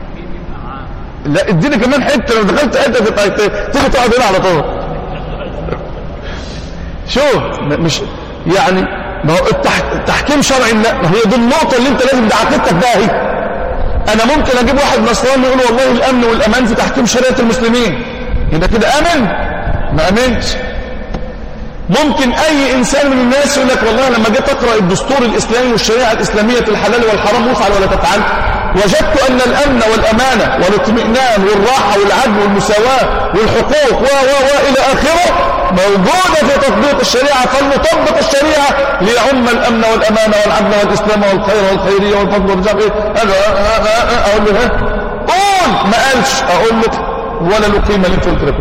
لا اديني كمان حته لو دخلت حته تبقى تيجي تقعد هنا على طول شوف م- مش يعني ما هو التح- التحكيم شرعي لا ما هي دي النقطة اللي انت لازم ده عقيدتك بقى هي انا ممكن اجيب واحد نصراني يقول والله الامن والامان في تحكيم شريعة المسلمين يبقى كده امن ما امنش ممكن اي انسان من الناس يقول لك والله لما جيت اقرا الدستور الاسلامي والشريعه الاسلاميه في الحلال والحرام وافعل ولا تفعل وجدت ان الامن والامانه والاطمئنان والراحه والعدل والمساواه والحقوق و و و الى اخره موجوده في تطبيق الشريعه فلنطبق الشريعه ليعم الامن والامانه والعدل والاسلام والخير والخيريه والفضل والرجاء ايه أنا أ- أ- أ- اقول له ها قول ما قالش اقول لك ولا له قيمه اللي انت قلت لكم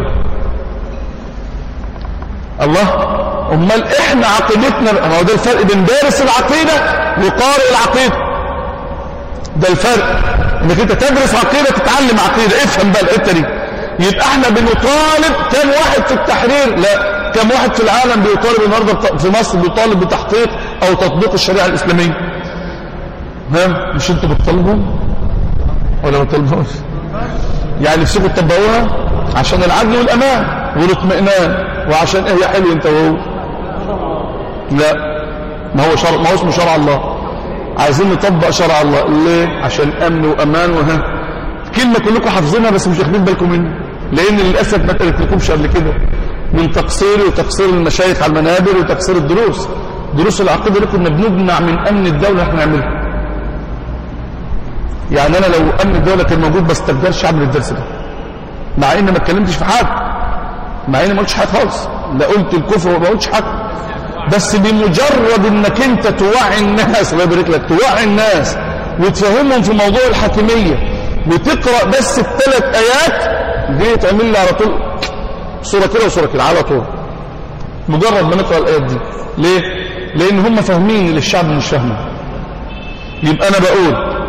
الله امال احنا عقيدتنا ما هو ده الفرق بين دارس العقيده وقارئ العقيده ده الفرق انك انت تدرس عقيده تتعلم عقيده افهم بقى الحته دي يبقى احنا بنطالب كم واحد في التحرير لا كم واحد في العالم بيطالب النهارده بت- في مصر بيطالب بتحقيق او تطبيق الشريعه الاسلاميه ها مش انتوا بتطالبوا ولا ما بتطالبوش يعني نفسكم تطبقوها عشان العدل والامان والاطمئنان وعشان ايه يا حلو انت وهو لا ما هو شرع ما هو اسمه شرع الله عايزين نطبق شرع الله ليه عشان امن وامان وها كلمه كلكم حافظينها بس مش واخدين بالكم منها لان للاسف ما قلتلكمش قبل كده من تقصيري وتقصير المشايخ على المنابر وتقصير الدروس دروس العقيده اللي كنا بنمنع من امن الدوله احنا نعملها يعني انا لو امن الدوله كان موجود بس تقدرش اعمل الدرس ده مع اني ما اتكلمتش في حاجه مع اني ما قلتش حاجه خالص لا قلت الكفر وما قلتش حاجه بس بمجرد انك انت توعي الناس الله يبارك لك توعي الناس وتفهمهم في موضوع الحاكميه وتقرا بس الثلاث ايات دي تعمل لي على طول صوره كده وصوره كده على طول مجرد ما نقرا الايات دي ليه لان هم فاهمين اللي الشعب مش فاهمه يبقى انا بقول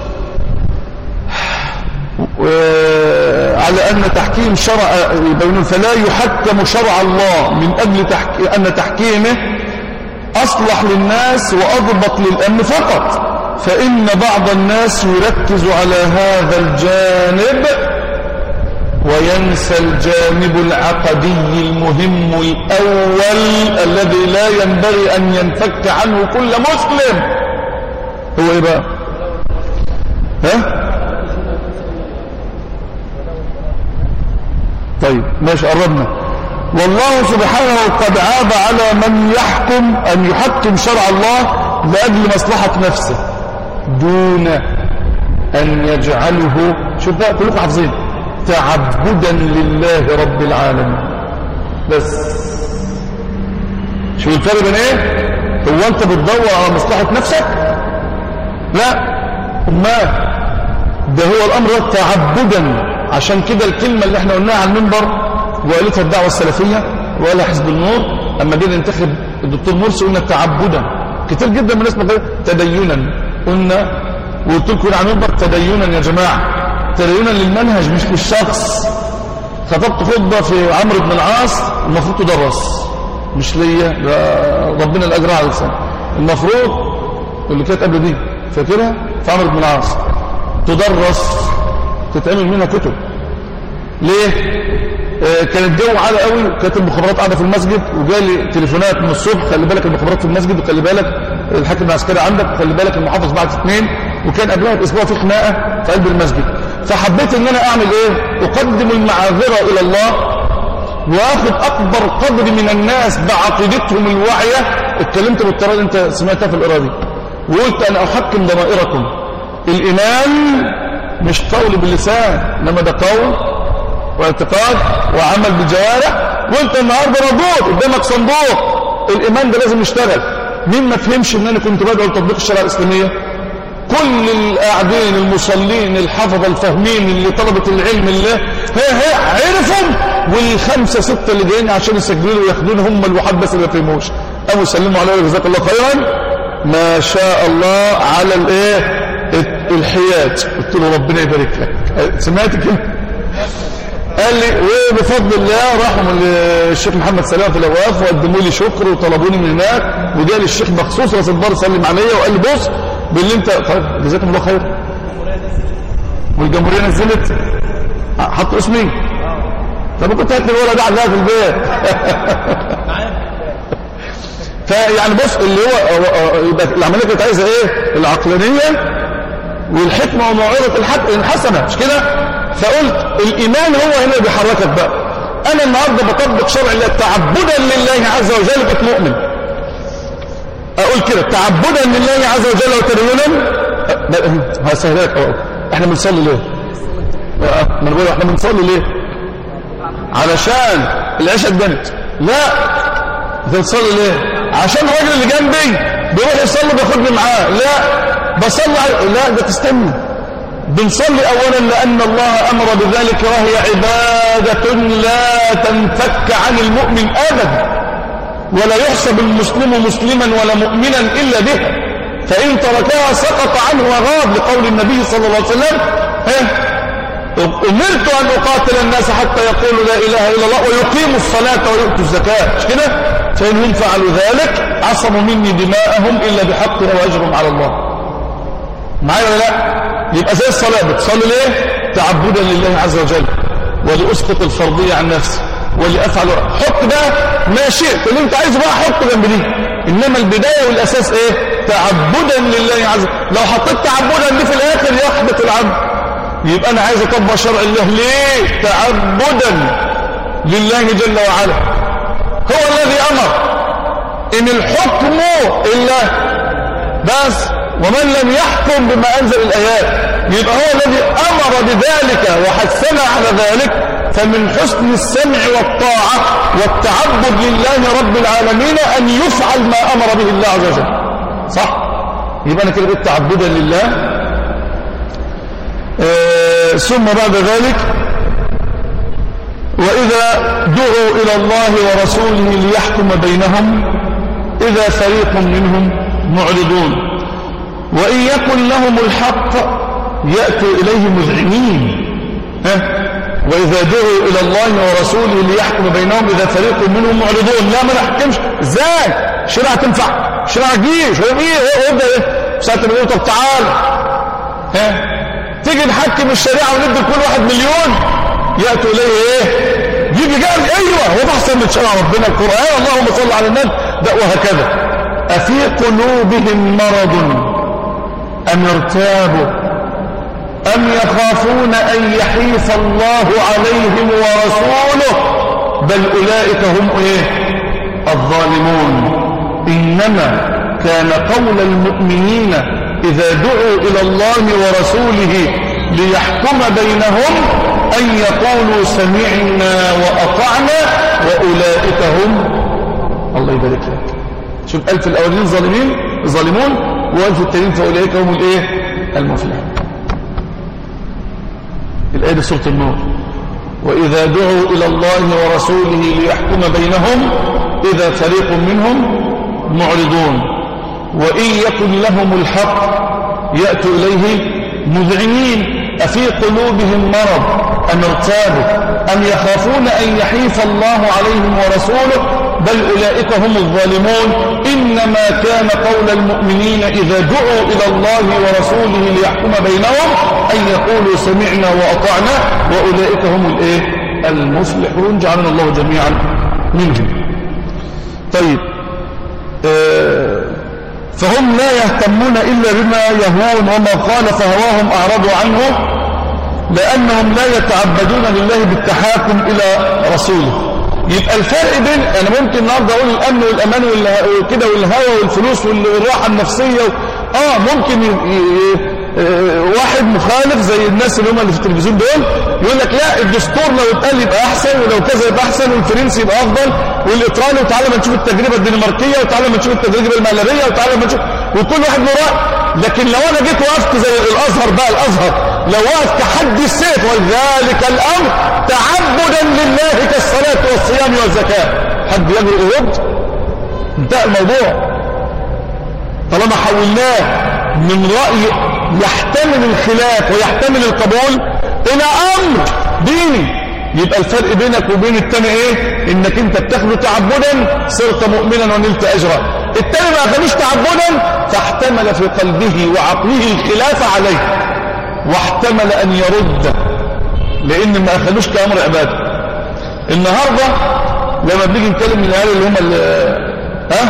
على أن تحكيم شرع يبينون فلا يحكم شرع الله من أجل تحك... أن تحكيمه أصلح للناس وأضبط للأمن فقط فإن بعض الناس يركز على هذا الجانب وينسى الجانب العقدي المهم الأول الذي لا ينبغي أن ينفك عنه كل مسلم هو إيه بقى ها طيب ماشي قربنا والله سبحانه قد عاب على من يحكم أن يحكم شرع الله لأجل مصلحة نفسه دون أن يجعله شوف بقى كلكم حافظين تعبدا لله رب العالمين بس شوف الفرق بين ايه هو انت بتدور على مصلحة نفسك لا ما ده هو الامر ده تعبدا عشان كده الكلمة اللي احنا قلناها على المنبر وقالتها الدعوة السلفية وقالها حزب النور اما جينا ننتخب الدكتور مرسي قلنا تعبدا كتير جدا من الناس بقى تدينا قلنا وقلت لكم على المنبر تدينا يا جماعة تدينا للمنهج مش للشخص خطبت خطبة في عمرو بن العاص المفروض تدرس مش ليا ده ربنا الاجر على لسان المفروض اللي كانت قبل دي فاكرها في عمرو بن العاص تدرس تتعمل منها كتب ليه آه كان الجو عالي قوي كانت المخابرات قاعده في المسجد وجالي تليفونات من الصبح خلي بالك المخابرات في المسجد وخلي بالك الحاكم العسكري عندك وخلي بالك المحافظ بعد اثنين وكان قبلها باسبوع في خناقه في قلب المسجد فحبيت ان انا اعمل ايه اقدم المعاذره الى الله واخد اكبر قدر من الناس بعقيدتهم الواعيه اتكلمت بالطريقه اللي انت سمعتها في القراءه دي وقلت انا احكم ضمائركم الايمان مش قول باللسان انما ده قول واعتقاد وعمل بالجوارح وانت النهارده موجود قدامك صندوق الايمان ده لازم يشتغل مين ما فهمش ان انا كنت بدعو لتطبيق الشريعه الاسلاميه كل القاعدين المصلين الحفظه الفاهمين اللي طلبه العلم اللي هي هي عرفوا والخمسه سته اللي جايين عشان يسجلوا وياخدون هم الوحاد بس اللي ما فهموش قاموا يسلموا عليه جزاك الله خيرا ما شاء الله على الايه الحياد قلت له ربنا يبارك لك سمعت كده قال لي وبفضل الله راحوا للشيخ محمد سلام في الاوقاف وقدموا لي شكر وطلبوني من هناك وجالي الشيخ مخصوص راس البر سلم عليا وقال لي بص باللي انت طيب جزاكم الله خير والجمهوريه نزلت حطوا اسمي طب كنت هات لي الولد ده عندها في البيت فيعني بص اللي هو يبقى العمليه كانت عايزه ايه العقلانيه والحكمه وموعظه الحق الحسنه مش كده فقلت الايمان هو هنا اللي بيحركك بقى انا النهارده بطبق شرع الله تعبدا لله عز وجل بقيت مؤمن اقول كده تعبدا لله عز وجل وتدينا هسهلها لك أهو. احنا بنصلي ليه آه، ما انا بقول احنا بنصلي ليه علشان العشاء اتجنت لا بنصلي ليه عشان الراجل اللي جنبي بيروح يصلي بياخدني معاه لا بصلي على- لا ده تستنى بنصلي اولا لان الله امر بذلك وهي عباده لا تنفك عن المؤمن ابدا ولا يحسب المسلم مسلما ولا مؤمنا الا بها فان تركها سقط عنه وغاب لقول النبي صلى الله عليه وسلم ها أمرت أن أقاتل الناس حتى يقولوا لا إله إلا الله ويقيموا الصلاة ويؤتوا الزكاة مش كده؟ فإنهم فعلوا ذلك عصموا مني دماءهم إلا بحقها وأجرهم على الله معايا ولا لا؟ يبقى زي الصلاة بتصلي ليه؟ تعبدا لله عز وجل ولأسقط الفرضية عن نفسي ولأفعل حط بقى ما شئت اللي انت عايزه بقى حط جنب دي انما البداية والاساس ايه تعبدا لله عز وجل لو حطيت تعبدا دي في الاخر يحبط العبد يبقى انا عايز اطبق شرع الله ليه تعبدا لله جل وعلا هو الذي امر ان الحكم الا بس ومن لم يحكم بما انزل الايات يبقى هو الذي امر بذلك وحثنا على ذلك فمن حسن السمع والطاعه والتعبد لله رب العالمين ان يفعل ما امر به الله عز وجل صح يبقى انا كده قلت تعبدا لله آه، ثم بعد ذلك وإذا دعوا إلى الله ورسوله ليحكم بينهم إذا فريق منهم معرضون وإن يكن لهم الحق يأتوا إليه مذعنين ها؟ وإذا دعوا إلى الله ورسوله ليحكم بينهم إذا فريق منهم معرضون لا ما نحكمش إزاي شرع تنفع شرع جيش هو إيه هو يبدأ إيه ساعة ما يقول طب تعال ها تيجي نحكم الشريعة وندي لكل واحد مليون يأتوا إليه إيه يجي قال أيوة هو ده أحسن من شرع ربنا القرآن اللهم صل على النبي ده وهكذا أفي قلوبهم مرض أم ارتابوا أم يخافون أن يحيف الله عليهم ورسوله بل أولئك هم إيه الظالمون إنما كان قول المؤمنين إذا دعوا إلى الله ورسوله ليحكم بينهم أن يقولوا سمعنا وأطعنا وأولئك هم الله يبارك لك شوف ألف الأولين ظالمين ظالمون وألف التانيين فأولئك هم الإيه المفلحون الآية دي سورة النور وإذا دعوا إلى الله ورسوله ليحكم بينهم إذا فريق منهم معرضون وإن يكن لهم الحق يأتوا إليه مذعنين أفي قلوبهم مرض أم ارتابوا أم يخافون أن يحيف الله عليهم ورسوله بل أولئك هم الظالمون إنما كان قول المؤمنين إذا دعوا إلى الله ورسوله ليحكم بينهم أن يقولوا سمعنا وأطعنا وأولئك هم الإيه؟ المفلحون جعلنا الله جميعا منهم طيب آه فهم لا يهتمون إلا بما يهون وما خالف هواهم أعرضوا عنه لأنهم لا يتعبدون لله بالتحاكم إلى رسوله يبقى الفرق بين أنا ممكن النهارده أقول الأمن والأمان وكده والهوى والفلوس والراحة النفسية آه ممكن ي... ي... واحد مخالف زي الناس اللي هم اللي في التلفزيون دول يقول لك لا الدستور لو اتقال يبقى احسن ولو كذا يبقى احسن والفرنسي يبقى افضل والايطالي وتعالى ما نشوف التجربه الدنماركيه وتعالى ما نشوف التجربه المهلبيه وتعالى ما نشوف وكل واحد له راي لكن لو انا جيت وقفت زي الازهر بقى الازهر لو وقف تحدي السيف وذلك الامر تعبدا لله كالصلاه والصيام والزكاه حد يجرؤ يرد انتهى الموضوع طالما حولناه من رأي يحتمل الخلاف ويحتمل القبول إلى أمر ديني يبقى الفرق بينك وبين التاني ايه انك انت بتاخده تعبدا صرت مؤمنا ونلت اجرا التاني ما اخدوش تعبدا فاحتمل في قلبه وعقله الخلاف عليه واحتمل ان يرد لان ما اخدوش كامر عباده النهارده لما بنيجي نتكلم من العيال اللي هم اللي ها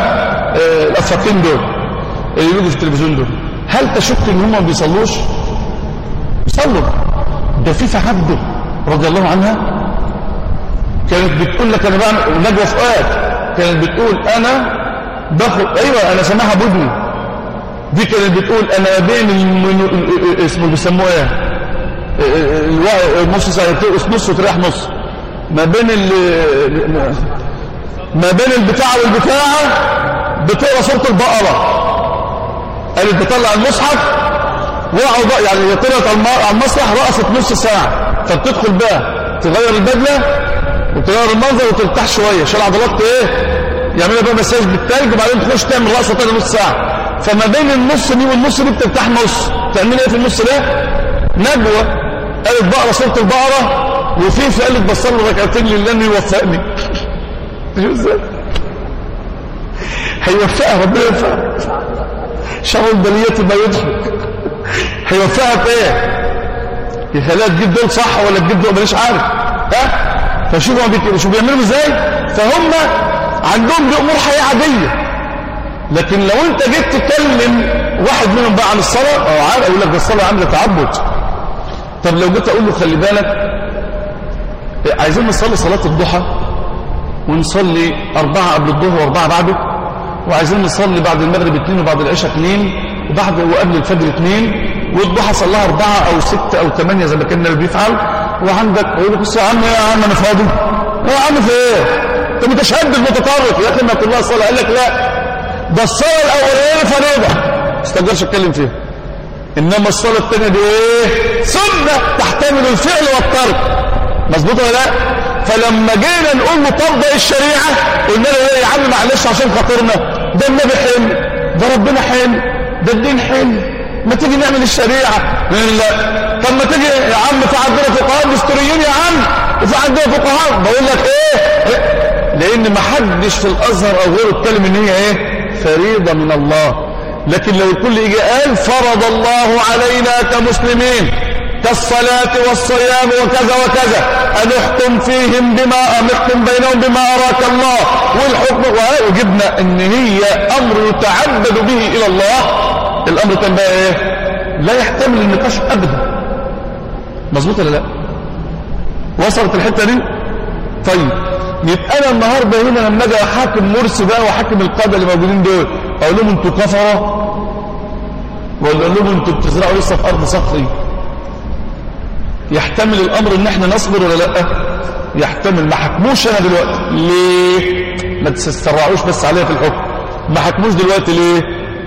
آه، الافاقين دول اللي بيجوا في التلفزيون دول هل تشك ان هم ما بيصلوش بيصلوا ده في عبده رضي الله عنها كانت بتقول لك انا بعمل نجوى فؤاد كانت بتقول انا باخد ايوه انا سامعها بودني دي كانت بتقول انا بين المنو... اسمه بيسموه ايه الوا- نص ساعه ترقص نص وتريح نص ما بين ال... ما بين البتاع والبتاعه بتقرا سوره البقره قالت بتطلع المصحف وقعوا بقى يعني هي طلعت على الم- على المسرح رقصت نص ساعه فبتدخل بقى تغير البدله وتغير المنظر وترتاح شويه عشان العضلات ايه يعملها بقى مساج بالتلج وبعدين تخش تعمل رقصه تاني نص ساعه فما بين النص دي والنص دي بترتاح نص تعمل ايه في النص ده نجوى قالت بقرا سوره البقره وفيفي قالت بصلي ركعتين لله انه يوفقني شوف ازاي هيوفقها ربنا يوفقها شر البلية ما يضحك هيوفقها في ايه يخليها تجيب دول صح ولا تجيب دول ماليش عارف ها فشوفوا ما بيك- شوفوا بيعملوا ازاي فهم عندهم دي امور حياه عاديه لكن لو انت جيت تكلم واحد منهم بقى عن الصلاه او عارف اقول لك ده الصلاه عامله تعبد طب لو جيت اقول له خلي بالك إيه، عايزين نصلي صلاه الضحى ونصلي أربعة قبل الظهر وأربعة بعده وعايزين نصلي بعد المغرب اثنين وبعد العشاء اثنين وبعد وقبل الفجر اثنين والضحى صلاها أربعة أو ستة أو ثمانية زي ما كان النبي بيفعل وعندك يقول لك بص يا عم يا عم أنا فاضي يا عم في إيه؟ أنت متشدد متطرف يا أخي ما كلها صلاة قال لك لا ده الصلاة الأولانية فريضة ما استقدرش أتكلم فيها إنما الصلاة الثانية دي إيه؟ سنة تحتمل الفعل والترك مظبوط ولا لا فلما جينا نقول له طبق الشريعه قلنا له ايه يا عم معلش عشان خاطرنا ده النبي حلو ده ربنا حلو ده الدين حلو ما تيجي نعمل الشريعه لا طب ما تيجي يا عم في عندنا فقهاء دستوريين يا عم وفي عندنا فقهاء بقول لك ايه لان ما حدش في الازهر او غيره اتكلم ان هي ايه فريضه من الله لكن لو الكل يجي قال فرض الله علينا كمسلمين كالصلاة والصيام وكذا وكذا أن احكم فيهم بما أم احكم بينهم بما أراك الله والحكم وجبنا أن هي أمر يتعبد به إلى الله الأمر كان بقى إيه لا يحتمل النقاش أبدا مظبوط ولا لا وصلت الحتة دي طيب يبقى أنا النهاردة هنا لما أجي أحاكم مرسي بقى وأحاكم القادة اللي موجودين دول أقول لهم أنتوا كفرة ولا أقول لهم أنتوا بتزرعوا لسه في أرض صخري يحتمل الامر ان احنا نصبر ولا لا يحتمل ما حكموش انا دلوقتي ليه ما تسترعوش بس عليها في الحكم ما حكموش دلوقتي ليه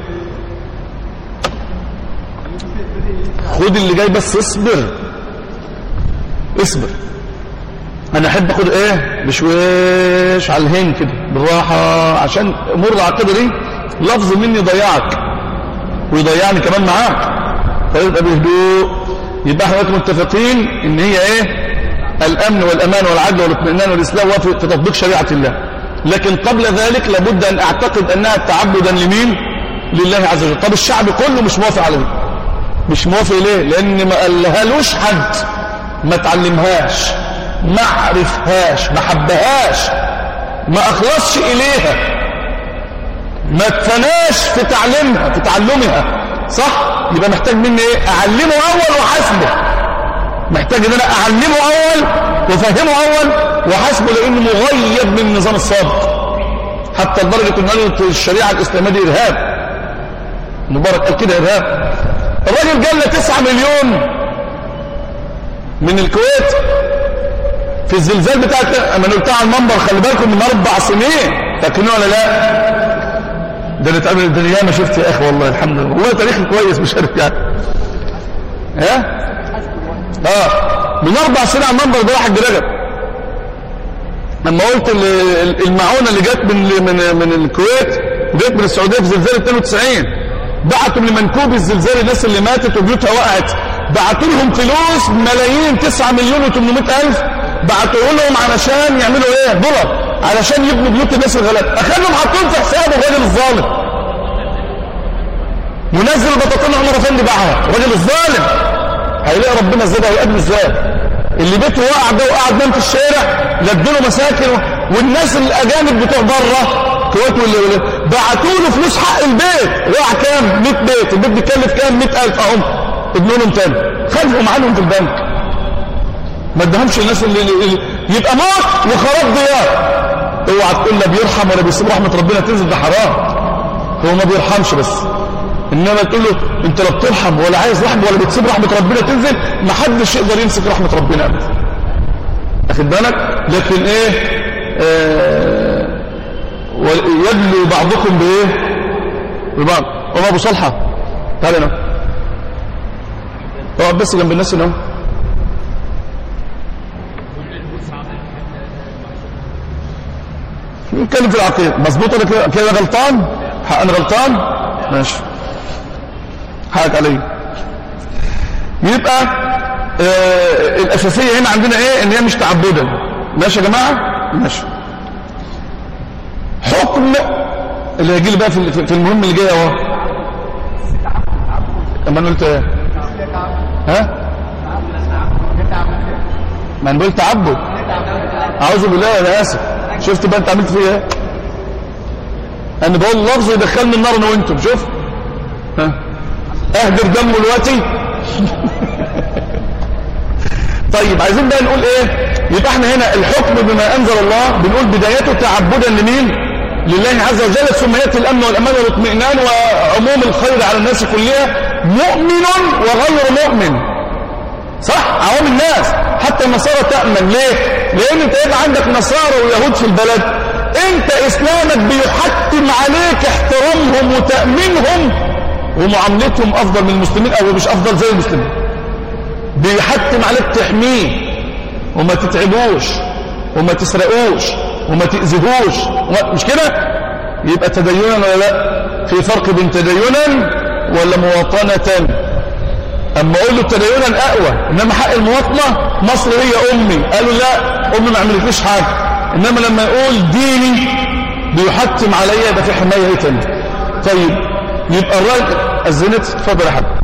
خد اللي جاي بس اصبر اصبر انا احب اخد ايه بشويش على الهين كده بالراحه عشان امور العقيده دي لفظ مني يضيعك ويضيعني كمان معاك فيبقى بهدوء يبقى احنا دلوقتي متفقين ان هي ايه الامن والامان والعدل والاطمئنان والاسلام وفي في تطبيق شريعه الله لكن قبل ذلك لابد ان اعتقد انها تعبدا لمين لله عز وجل طب الشعب كله مش موافق على دي مش موافق ليه لان ما قالهالوش حد ما تعلمهاش ما عرفهاش ما حبهاش ما اخلصش اليها ما اتفناش في تعليمها في تعلمها صح يبقى محتاج مني ايه اعلمه اول واحاسبه محتاج ان انا اعلمه اول وافهمه اول واحاسبه لانه مغيب من النظام السابق حتى لدرجه ان قالوا الشريعه الاسلاميه دي ارهاب مبارك قال كده ارهاب الراجل جاب لنا 9 مليون من الكويت في الزلزال بتاع اما قلتها على المنبر خلي بالكم من اربع سنين فاكرين ولا لا ده اللي اتعمل ده ياما شفت يا اخي والله الحمد لله والله تاريخ كويس مش عارف يعني ها اه من اربع سنين على المنبر ده واحد رجب لما قلت المعونه اللي جت من من من الكويت وجت من السعوديه في زلزال 92 بعتوا لمنكوب الزلزال الناس اللي ماتت وبيوتها وقعت بعتوا لهم فلوس ملايين 9 مليون و800 الف بعتوا لهم علشان يعملوا ايه دولار علشان يبنوا بيوت الناس الغلابه اخلهم حاطين في حسابه الراجل الظالم منزل البطاطين عمر افندي باعها الراجل الظالم هيلاقي ربنا ازاي ده هيقابله ازاي اللي بيته وقع ده وقعد نام في الشارع لدوا له مساكن والناس الاجانب بتوع بره كويت ولا بعتوا له فلوس حق البيت راح كام 100 بيت البيت بيكلف كام 100000 اهم ابنهم تاني خلفهم عنهم في البنك ما ادهمش الناس اللي, اللي يبقى موت وخراب ديار اوعى تقول لا بيرحم ولا بيسيب رحمه ربنا تنزل ده حرام هو ما بيرحمش بس انما تقول له انت لا بترحم ولا عايز رحمه ولا بتسيب رحمه ربنا تنزل ما حدش يقدر يمسك رحمه ربنا ابدا اخد بالك لكن ايه آه يدلو بعضكم بايه ببعض وما ابو صالحه تعالى هنا اقعد بس جنب الناس هنا نتكلم في العقيده مظبوط انا كده كده غلطان انا غلطان ماشي حقك علي يبقى آه الاساسيه هنا عندنا ايه ان هي مش تعبدا ماشي يا جماعه ماشي حكم اللي هيجي لي بقى في في المهم اللي جاي اهو اما انا قلت ايه ها ما انا قلت تعبد اعوذ بالله انا اسف شفت بقى انت عملت فيها ايه انا بقول لفظ يدخلني النار انا وانتم شوف ها اهدر دمه دلوقتي طيب عايزين بقى نقول ايه يبقى احنا هنا الحكم بما انزل الله بنقول بدايته تعبدا لمين لله عز وجل ثم ياتي الامن والامان والاطمئنان وعموم الخير على الناس كلها مؤمن وغير مؤمن صح عوام الناس حتى النصارى تامن ليه لان انت يبقى عندك نصارى ويهود في البلد انت اسلامك بيحتم عليك احترامهم وتامينهم ومعاملتهم افضل من المسلمين او مش افضل زي المسلمين بيحتم عليك تحميه وما تتعبوش وما تسرقوش وما تأذيهوش مش كده يبقى تدينا ولا لا في فرق بين تدينا ولا مواطنة اما اقول له تدينا اقوى انما حق المواطنة مصر هي امي قالوا لا امي ما عملتليش حاجة انما لما يقول ديني بيحتم عليا يبقى في حماية هي تاني طيب يبقى الراجل الزنت اتفضل يا حبيبي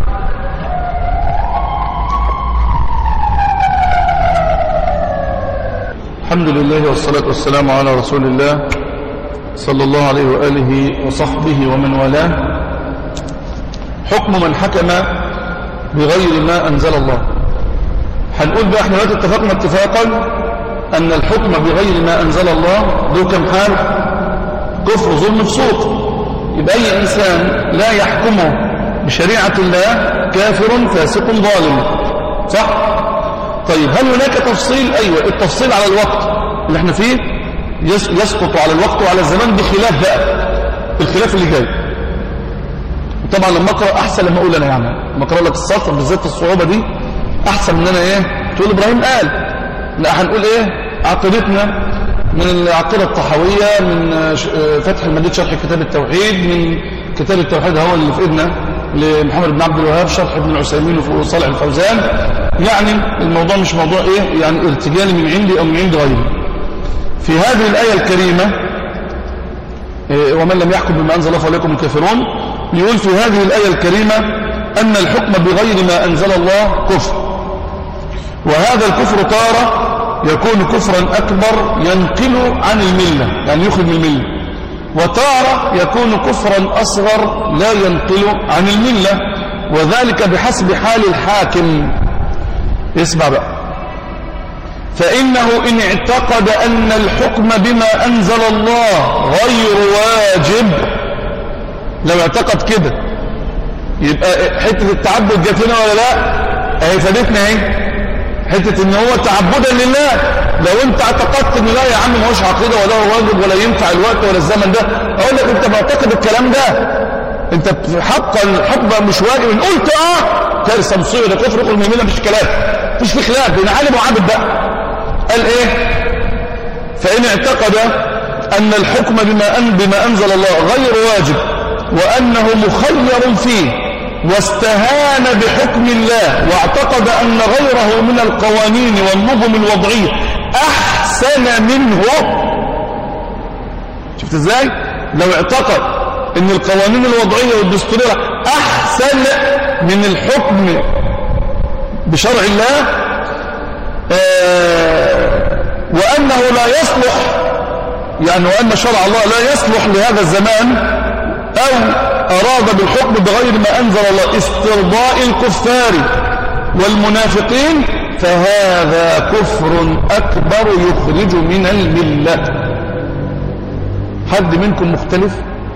الحمد لله والصلاة والسلام على رسول الله صلى الله عليه وآله وصحبه ومن والاه حكم من حكم بغير ما أنزل الله هنقول بقى احنا دلوقتي اتفقنا اتفاقا أن الحكم بغير ما أنزل الله له كم حال كفر ظلم فسوق يبقى أي إنسان لا يحكمه بشريعة الله كافر فاسق ظالم صح؟ طيب هل هناك تفصيل أيوة التفصيل على الوقت اللي احنا فيه يسقط على الوقت وعلى الزمان بخلاف بقى الخلاف اللي جاي طبعا لما اقرا احسن لما اقول انا يعني لما اقرا لك السطر بالذات الصعوبه دي احسن من انا ايه تقول ابراهيم قال لا هنقول ايه عقيدتنا من العقيده الطحاويه من فتح المجيد شرح كتاب التوحيد من كتاب التوحيد هو اللي في ايدنا لمحمد بن عبد الوهاب شرح ابن العثيمين وصالح الفوزان يعني الموضوع مش موضوع ايه يعني ارتجالي من عندي او من عند غيري في هذه الآية الكريمة إيه ومن لم يحكم بما أنزل الله فعليكم الكافرون يقول في هذه الآية الكريمة أن الحكم بغير ما أنزل الله كفر وهذا الكفر تارة يكون كفرا أكبر ينقل عن الملة يعني يخرج من الملة وتارة يكون كفرا أصغر لا ينقل عن الملة وذلك بحسب حال الحاكم اسمع بقى فإنه إن اعتقد أن الحكم بما أنزل الله غير واجب لو اعتقد كده يبقى حتة التعبد جات لنا ولا لا اهي فادتنا اهي حتة ان هو تعبدا لله لو انت اعتقدت ان لا يا عم ما هوش عقيدة ولا هو واجب ولا ينفع الوقت ولا الزمن ده اقول لك انت معتقد الكلام ده انت حقا الحق مش واجب ان قلت اه كارثه مصيبه ده كفر يخرج من المله مفيش كلام مفيش في خلاف بين عالم وعابد بقى قال ايه فان اعتقد ان الحكم بما أن بما انزل الله غير واجب وانه مخير فيه واستهان بحكم الله واعتقد ان غيره من القوانين والنظم الوضعيه احسن منه شفت ازاي لو اعتقد ان القوانين الوضعيه والدستوريه احسن من الحكم بشرع الله آه وانه لا يصلح يعني وأن شرع الله لا يصلح لهذا الزمان أو أراد بالحكم بغير ما أنزل الله استرضاء الكفار والمنافقين فهذا كفر أكبر يخرج من الملة حد منكم مختلف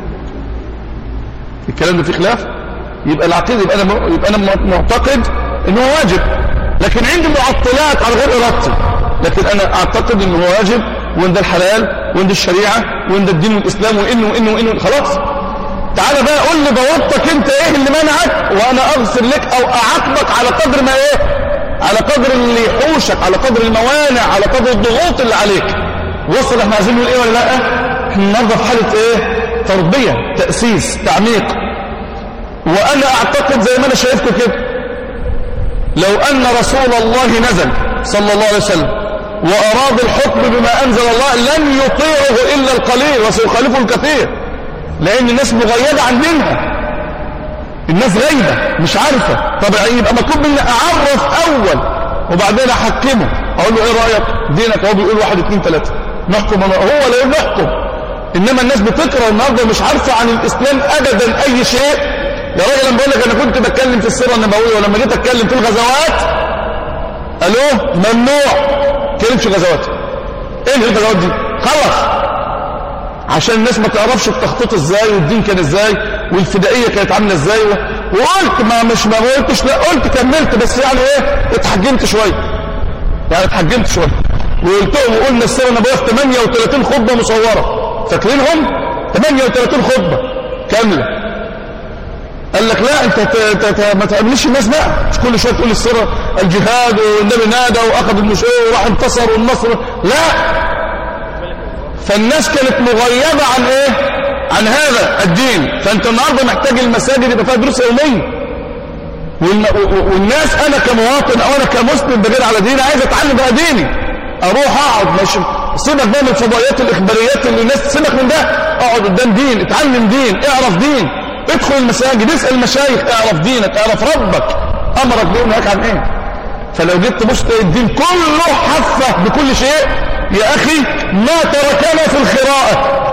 الكلام ده فيه خلاف يبقى العقيدة يبقى أنا, يبقى أنا معتقد أنه واجب لكن عندي معطلات على غير إرادتي لكن أنا أعتقد أنه واجب وإن ده الحلال وإن ده الشريعة وإن ده الدين والإسلام وإنه وإنه وإنه خلاص تعالى بقى قول لي بوابتك انت ايه اللي منعك وانا اغفر لك او اعاقبك على قدر ما ايه على قدر اللي يحوشك على قدر الموانع على قدر الضغوط اللي عليك وصل احنا عايزين نقول ايه ولا لا احنا النهارده في حاله ايه تربيه تاسيس تعميق وانا اعتقد زي ما انا شايفكم كده لو ان رسول الله نزل صلى الله عليه وسلم واراد الحكم بما انزل الله لن يطيعه الا القليل وسيخالفه الكثير لان الناس مغيبه عن دينها الناس غايبه مش عارفه طب يبقى مطلوب مني اعرف اول وبعدين احكمه اقول له ايه رايك دينك هو بيقول واحد اثنين ثلاثه نحكم أنا. هو لا نحكم انما الناس بتقرا النهارده مش عارفه عن الاسلام ابدا اي شيء يا راجل انا بقول لك انا كنت بتكلم في السيره النبويه ولما جيت اتكلم في الغزوات الو ممنوع تكلمش غزوات ايه الغزوات دي خلاص عشان الناس ما تعرفش التخطيط ازاي والدين كان ازاي والفدائيه كانت عامله ازاي وقلت ما مش ما قلتش لا قلت كملت بس يعني ايه اتحجمت شويه يعني اتحجمت شويه وقلتهم وقلنا السيره النبويه في 38 خطبه مصوره فاكرينهم 38 خطبه كامله قال لك لا انت ت- ت- ت- ما تقابلش الناس بقى مش كل شويه تقول السيره الجهاد والنبي نادى واخذ المشير وراح انتصر والنصر لا فالناس كانت مغيبة عن ايه عن هذا الدين فانت النهاردة محتاج المساجد يبقى فيها دروس يومية والن- و- والناس انا كمواطن او انا كمسلم بغير على ديني عايز اتعلم بقى ديني اروح اقعد مش سيبك بقى من الفضائيات الاخباريات اللي الناس سيبك من ده اقعد قدام دين اتعلم دين اعرف دين ادخل المساجد اسال المشايخ اعرف دينك اعرف ربك امرك بيه ونهاك عن ايه فلو جيت تبص تلاقي الدين كله حفه بكل شيء يا اخي ما تركنا في الخراءه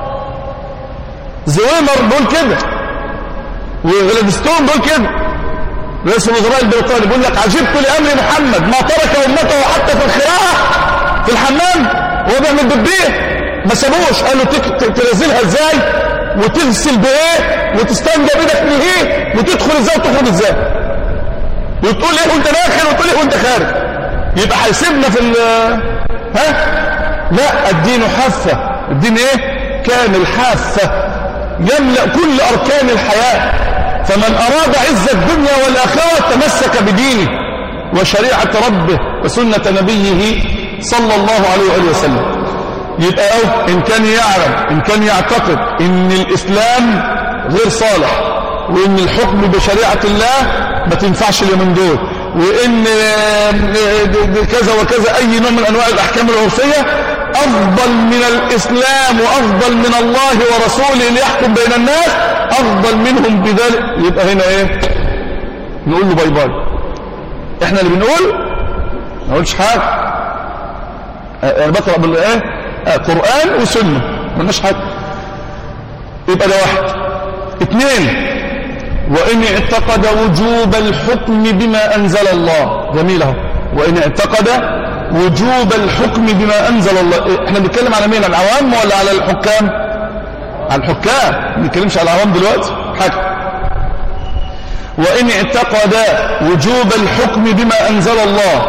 زويمر بيقول كده وغلادستون بيقول كده رئيس الوزراء البريطاني بيقول لك عجبت لامر محمد ما ترك امته حتى في الخراءه في الحمام وهو بيعمل ببيه ما سابوش قالوا تك- ت- تنزلها ازاي وتغسل بايه وتستنجى بايدك من ايه وتدخل ازاي وتخرج ازاي وتقول ايه وانت داخل وتقول ايه وانت خارج يبقى هيسيبنا في ال ها لا الدين حافة الدين ايه كامل حافة يملأ كل اركان الحياة فمن اراد عز الدنيا والاخرة تمسك بدينه وشريعة ربه وسنة نبيه صلى الله عليه وآله وسلم يبقى أو إن كان يعلم إن كان يعتقد إن الإسلام غير صالح وإن الحكم بشريعة الله ما تنفعش اليومين دول وإن كذا وكذا أي نوع من أنواع الأحكام العرفية أفضل من الإسلام وأفضل من الله ورسوله ليحكم بين الناس أفضل منهم بذلك يبقى هنا إيه نقول له باي باي إحنا اللي بنقول ما نقولش حاجة أنا بقرأ بالإيه قرآن وسنة مالناش حاجة يبقى ده واحد اثنين وإن اعتقد وجوب الحكم بما أنزل الله جميل اهو وإن اعتقد وجوب الحكم بما أنزل الله احنا بنتكلم على مين العوام ولا على الحكام على الحكام ما بنتكلمش على العوام دلوقتي حاجة وإن اعتقد وجوب الحكم بما أنزل الله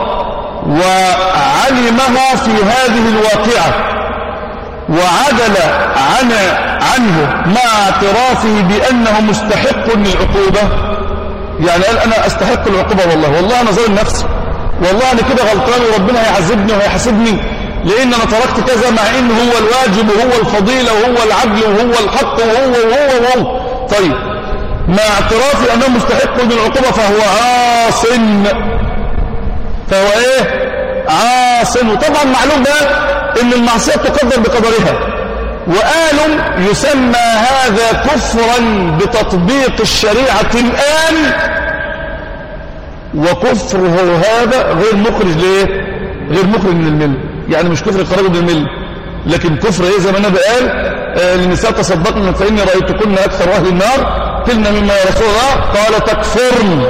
وعلمه في هذه الواقعة وعدل عن عنه مع اعترافه بأنه مستحق للعقوبة يعني قال أنا أستحق العقوبة والله والله أنا ظالم نفسي والله أنا كده غلطان وربنا هيعذبني وهيحاسبني لأن أنا تركت كذا مع إن هو الواجب وهو الفضيلة وهو العدل وهو الحق وهو وهو وهو طيب مع اعترافي أنه مستحق للعقوبة فهو عاص فهو إيه عاص وطبعا معلوم بقى ان المعصية تقدر بقدرها وقالوا يسمى هذا كفرا بتطبيق الشريعة الآن وكفره هذا غير مخرج ليه غير مخرج من المل يعني مش كفر خارج من المل لكن كفر ايه زي ما النبي قال آه للنساء تصدقن فاني رايتكن اكثر اهل النار قلنا مما يا رسول الله قال تكفرن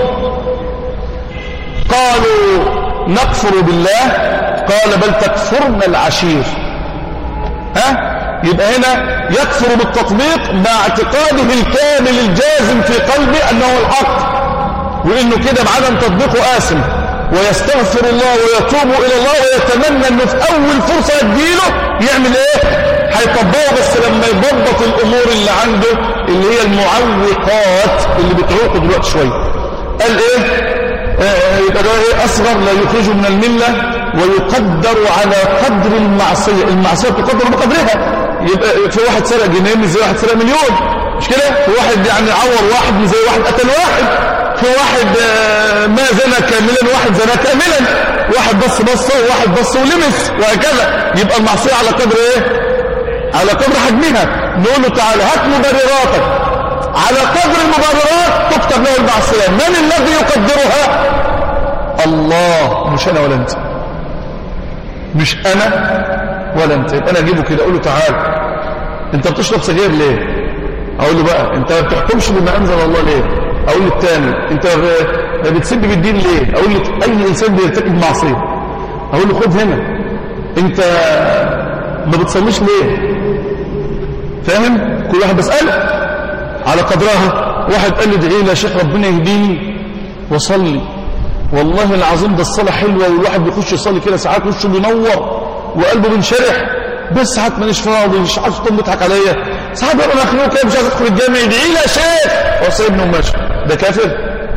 قالوا نكفر بالله قال بل تكفرن العشير ها يبقى هنا يكفر بالتطبيق مع اعتقاده الكامل الجازم في قلبه انه الحق وانه كده بعدم تطبيقه آثم ويستغفر الله ويتوب الى الله ويتمنى انه في اول فرصة تجيله يعمل ايه هيطبقه بس لما يضبط الامور اللي عنده اللي هي المعوقات اللي بتعوقه دلوقتي شويه قال ايه آه يبقى ده ايه اصغر لا يخرجه من المله ويقدر على قدر المعصيه المعصيه تقدر بقدرها يبقى في واحد سرق جنيه مش زي واحد سرق مليون مش كده في واحد يعني عور واحد مش زي واحد قتل واحد في واحد آه ما زنى كاملا واحد زنى كاملا واحد بص بصه وواحد بص ولمس وهكذا يبقى المعصيه على قدر ايه على قدر حجمها نقول له تعالى هات مبرراتك على قدر المبررات تكتب له المعصيه من الذي يقدرها الله مش انا ولا انت مش انا ولا انت يبقى انا اجيبه كده اقول له تعالى انت بتشرب سجاير ليه اقول له بقى انت ما بتحكمش بما انزل الله ليه اقول له الثاني انت بتسب بالدين ليه اقول له اي انسان بيرتكب معصيه اقول له خد هنا انت ما بتصليش ليه فاهم كل واحد بسأله على قدرها واحد قال لي ادعي لي يا شيخ ربنا يهديني وصلي والله العظيم ده الصلاة حلوة والواحد بيخش يصلي كده ساعات وشه بينور وقلبه بينشرح بس ساعات مانيش فاضي مش عارف تقوم بيضحك عليا ساعات ببقى مخنوق كده مش عايز ادخل الجامع ادعي لي يا شيخ هو سايبني وماشي ده كافر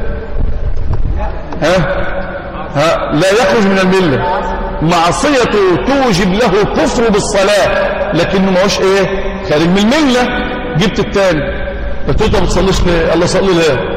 ها ها لا يخرج من المله معصيته توجب له كفر بالصلاه لكنه ما هوش ايه خارج من المله جبت التاني قلت له ما بتصليش ليه الله صلي ليه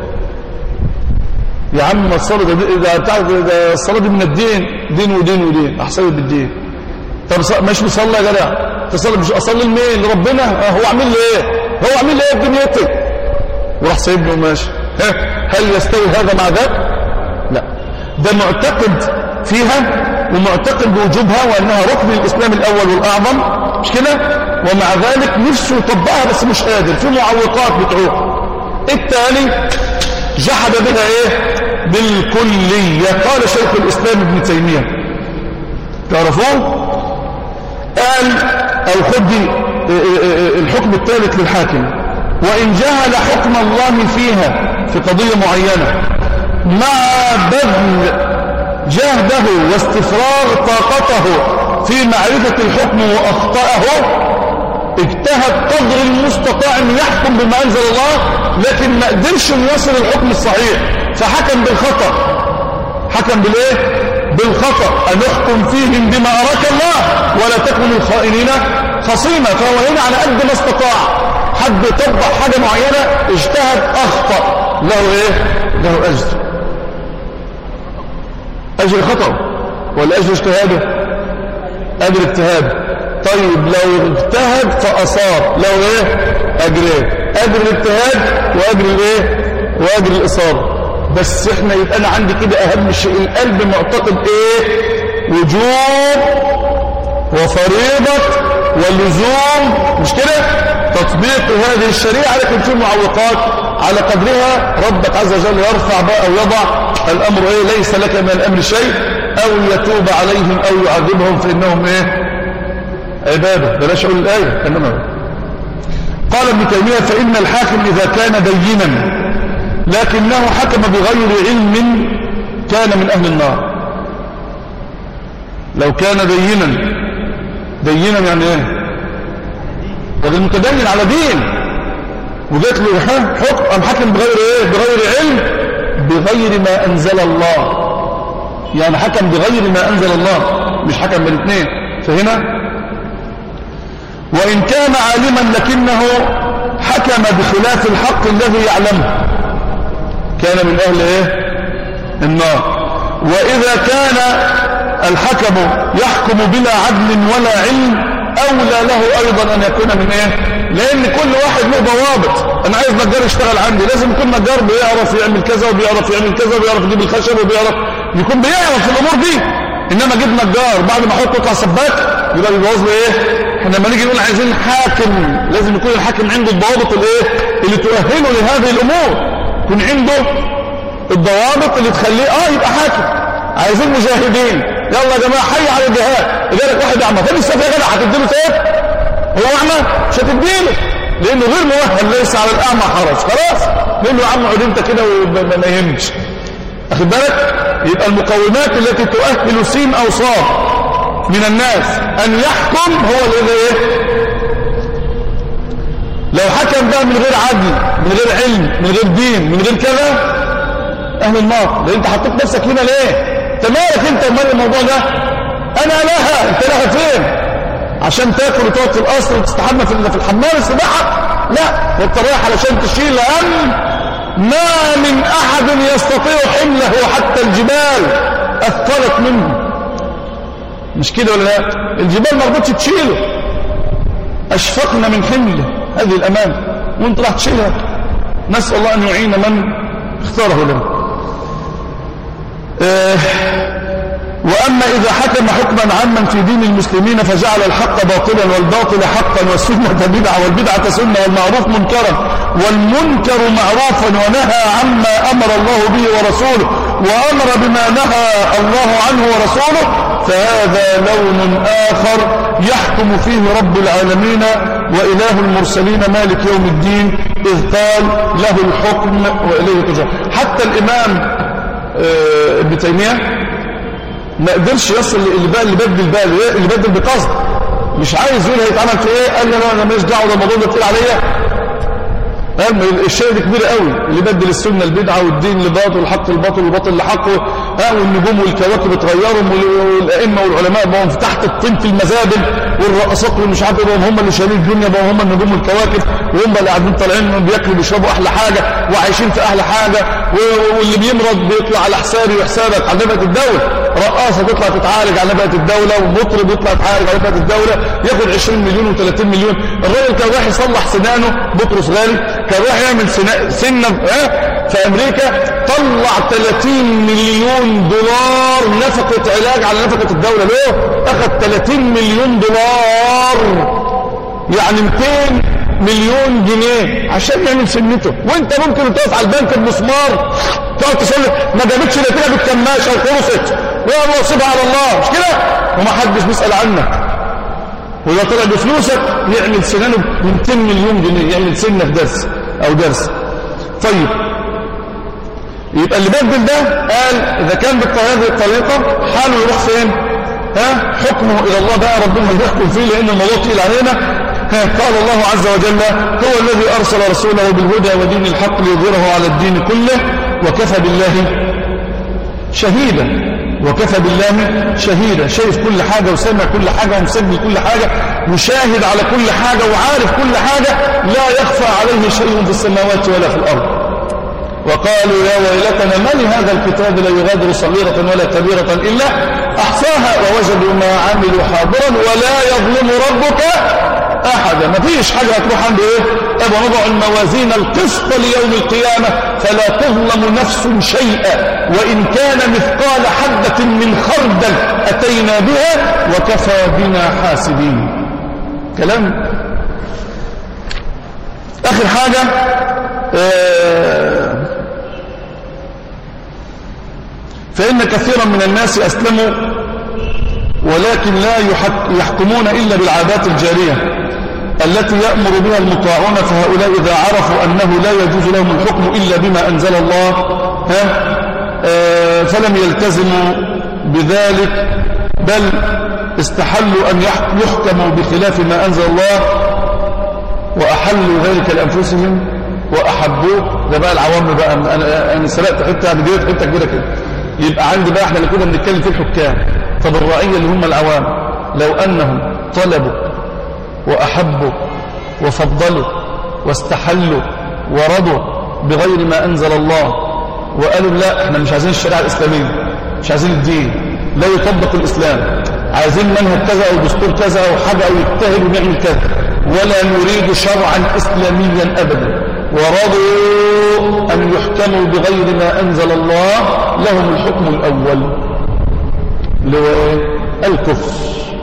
يا عم ما تصلي ده, ده بتاع ده الصلاه دي من الدين دين ودين ودين احسن بالدين طب مش مصلي يا جدع تصلي مش اصلي لمين لربنا آه هو عامل لي ايه هو عامل لي ايه في دنيتي وراح سايبني وماشي هل يستوي هذا مع ذاك لا ده معتقد فيها ومعتقد بوجوبها وانها ركن الاسلام الاول والاعظم مش كده ومع ذلك نفسه يطبقها بس مش قادر في معوقات بتعوق التالي جحد بها ايه بالكلية قال شيخ الاسلام ابن تيمية تعرفوه قال او خد دي الحكم الثالث للحاكم وان جهل حكم الله فيها في قضية معينة مع بذل جهده واستفراغ طاقته في معرفة الحكم وأخطأه اجتهد قدر المستطاع أن يحكم بما أنزل الله لكن ما قدرش يصل الحكم الصحيح فحكم بالخطأ حكم بالإيه؟ بالخطأ أن يحكم فيهم بما أراك الله ولا تكن الخائنين خصيمة فهو هنا على قد ما استطاع حد يطبق حاجة معينة اجتهد أخطأ له إيه؟ له أجر أجر خطأ ولا أجر اجتهاده أجر اجتهاد طيب لو اجتهد فأصاب لو ايه أجرين أجر الاجتهاد وأجر الايه وأجر الإصابة بس احنا يبقى أنا عندي كده أهم شيء القلب معتقد ايه وجوب وفريضة ولزوم مش كده تطبيق هذه الشريعة لكن في معوقات على قدرها ربك عز وجل يرفع بقى أو يضع الأمر إيه ليس لك من الأمر شيء أو يتوب عليهم أو يعذبهم فإنهم إيه عبادة بلاش أقول الآية إنما قال ابن تيمية فإن الحاكم إذا كان دينا لكنه حكم بغير علم كان من أهل النار لو كان دينا دينا يعني ايه راجل متدين على دين وجات له حكم ام حكم بغير ايه بغير علم بغير ما انزل الله يعني حكم بغير ما انزل الله مش حكم بالاثنين فهنا وان كان عالما لكنه حكم بخلاف الحق الذي يعلمه كان من اهل ايه النار واذا كان الحكم يحكم بلا عدل ولا علم أولى له أيضا أن يكون من إيه لأن كل واحد له ضوابط أنا عايز نجار يشتغل عندي لازم يكون نجار بيعرف يعمل كذا وبيعرف يعمل كذا وبيعرف يجيب الخشب وبيعرف يكون بيعرف في الأمور دي إنما أجيب نجار بعد ما أحط قطع سباك يبقى بيبوظ له ايه احنا لما نيجي نقول عايزين حاكم لازم يكون الحاكم عنده الضوابط الايه اللي تؤهله لهذه الامور يكون عنده الضوابط اللي تخليه اه يبقى حاكم عايزين مجاهدين يلا يا جماعه حي على الجهاد لذلك واحد اعمى فين السيف يا جدع هتديله سيف هو اعمى مش هتديله لانه غير مؤهل ليس على الاعمى حرج خلاص نقول له يا عم عود انت كده وما يهمش اخد بالك يبقى المقومات التي تؤهل سين او صاد من الناس ان يحكم هو اللي ايه لو حكم بقى من غير عدل من غير علم من غير دين من غير كذا اهل النار لان انت حطيت نفسك هنا ليه انت مالك انت ومال الموضوع ده انا لها انت لها فين عشان تاكل وتقعد في القصر وتستحمى في في الحمام السباحه لا انت رايح علشان تشيل هم ما من احد يستطيع حمله حتى الجبال اثقلت منه مش كده ولا لا الجبال ما رضتش تشيله اشفقنا من حمله هذه الامانه وانت راح تشيلها نسال الله ان يعين من اختاره له آه وأما إذا حكم حكما عاما في دين المسلمين فجعل الحق باطلا والباطل حقا والسنة بدعة والبدعة سنة والمعروف منكرا والمنكر معروفا ونهى عما أمر الله به ورسوله وأمر بما نهى الله عنه ورسوله فهذا لون آخر يحكم فيه رب العالمين وإله المرسلين مالك يوم الدين إذ قال له الحكم وإليه ترجع حتى الإمام آه ابن تيمية ما قدرش يصل اللي بقى اللي بدل بقى اللي بدل بقصد مش عايز يقول هيتعمل في ايه قال لي لا انا ماليش دعوه ده الموضوع ده تقول عليا الشيء ده كبير قوي اللي بدل السنه البدعه والدين لباطل والحق الباطل والباطل لحقه ها والنجوم والكواكب اتغيروا والائمه والعلماء بقوا في تحت الطين في المزابل والرقصات والمش عارف بقوا هم اللي شايلين الدنيا بقوا هم النجوم والكواكب وهم اللي قاعدين طالعين بياكلوا بيشربوا احلى حاجه وعايشين في احلى حاجه واللي بيمرض بيطلع على حسابي وحسابك على نفقه الدوله رقاصه تطلع تتعالج على نفقه الدوله ومطرب يطلع يتعالج على نفقه الدوله ياخد 20 مليون و30 مليون الراجل كان رايح يصلح سنانه بطرس غالي كان رايح يعمل سنه في امريكا طلع 30 مليون دولار نفقه علاج على نفقه الدوله ليه اخذ 30 مليون دولار يعني 200 مليون جنيه عشان يعمل سنته وانت ممكن تقف على البنك بمسمار تقعد تصلي ما جابتش نتيجه بالكماشه وخلصت يا الله سيبها على الله مش كده وما حدش بيسال عنك ولو طلع بفلوسك يعمل سنانه ب 200 مليون جنيه يعمل سنه في درس او درس طيب يبقى اللي بدل ده قال اذا كان بهذه الطريقه حاله يروح فين ها حكمه الى الله بقى ربنا يحكم فيه لان الموضوع تقيل علينا قال الله عز وجل هو الذي أرسل رسوله بالهدى ودين الحق ليظهره على الدين كله وكفى بالله شهيدا وكفى بالله شهيدا شايف كل حاجة وسمع كل حاجة ومسجل كل حاجة وشاهد على كل حاجة وعارف كل حاجة لا يخفى عليه شيء في السماوات ولا في الأرض وقالوا يا ويلتنا ما لهذا الكتاب لا يغادر صغيرة ولا كبيرة إلا أحصاها ووجدوا ما عملوا حاضرا ولا يظلم ربك أحدا ما فيش حاجة هتروح عنده إيه أبا نضع الموازين القسط ليوم القيامة فلا تظلم نفس شيئا وإن كان مثقال حبة من خردل أتينا بها وكفى بنا حاسبين كلام آخر حاجة آه فإن كثيرا من الناس أسلموا ولكن لا يحكمون إلا بالعادات الجارية التي يأمر بها المطاعون فهؤلاء إذا عرفوا أنه لا يجوز لهم الحكم إلا بما أنزل الله ها آه فلم يلتزموا بذلك بل استحلوا أن يحكموا بخلاف ما أنزل الله وأحلوا ذلك لأنفسهم وأحبوه ده بقى العوام بقى أنا, أنا سرقت حتة أنا جريت حتة كبيرة كده يبقى عندي بقى احنا اللي كنا بنتكلم في الحكام طب الرعية اللي هم العوام لو أنهم طلبوا وأحبوا وفضلوا واستحلوا ورضوا بغير ما أنزل الله وقالوا لا احنا مش عايزين الشريعة الإسلامية مش عايزين الدين لا يطبق الإسلام عايزين منهج كذا أو دستور كذا أو حاجة أو يجتهد ونعمل كذا ولا نريد شرعا إسلاميا أبدا ورضوا أن يحكموا بغير ما أنزل الله لهم الحكم الأول اللي هو الكفر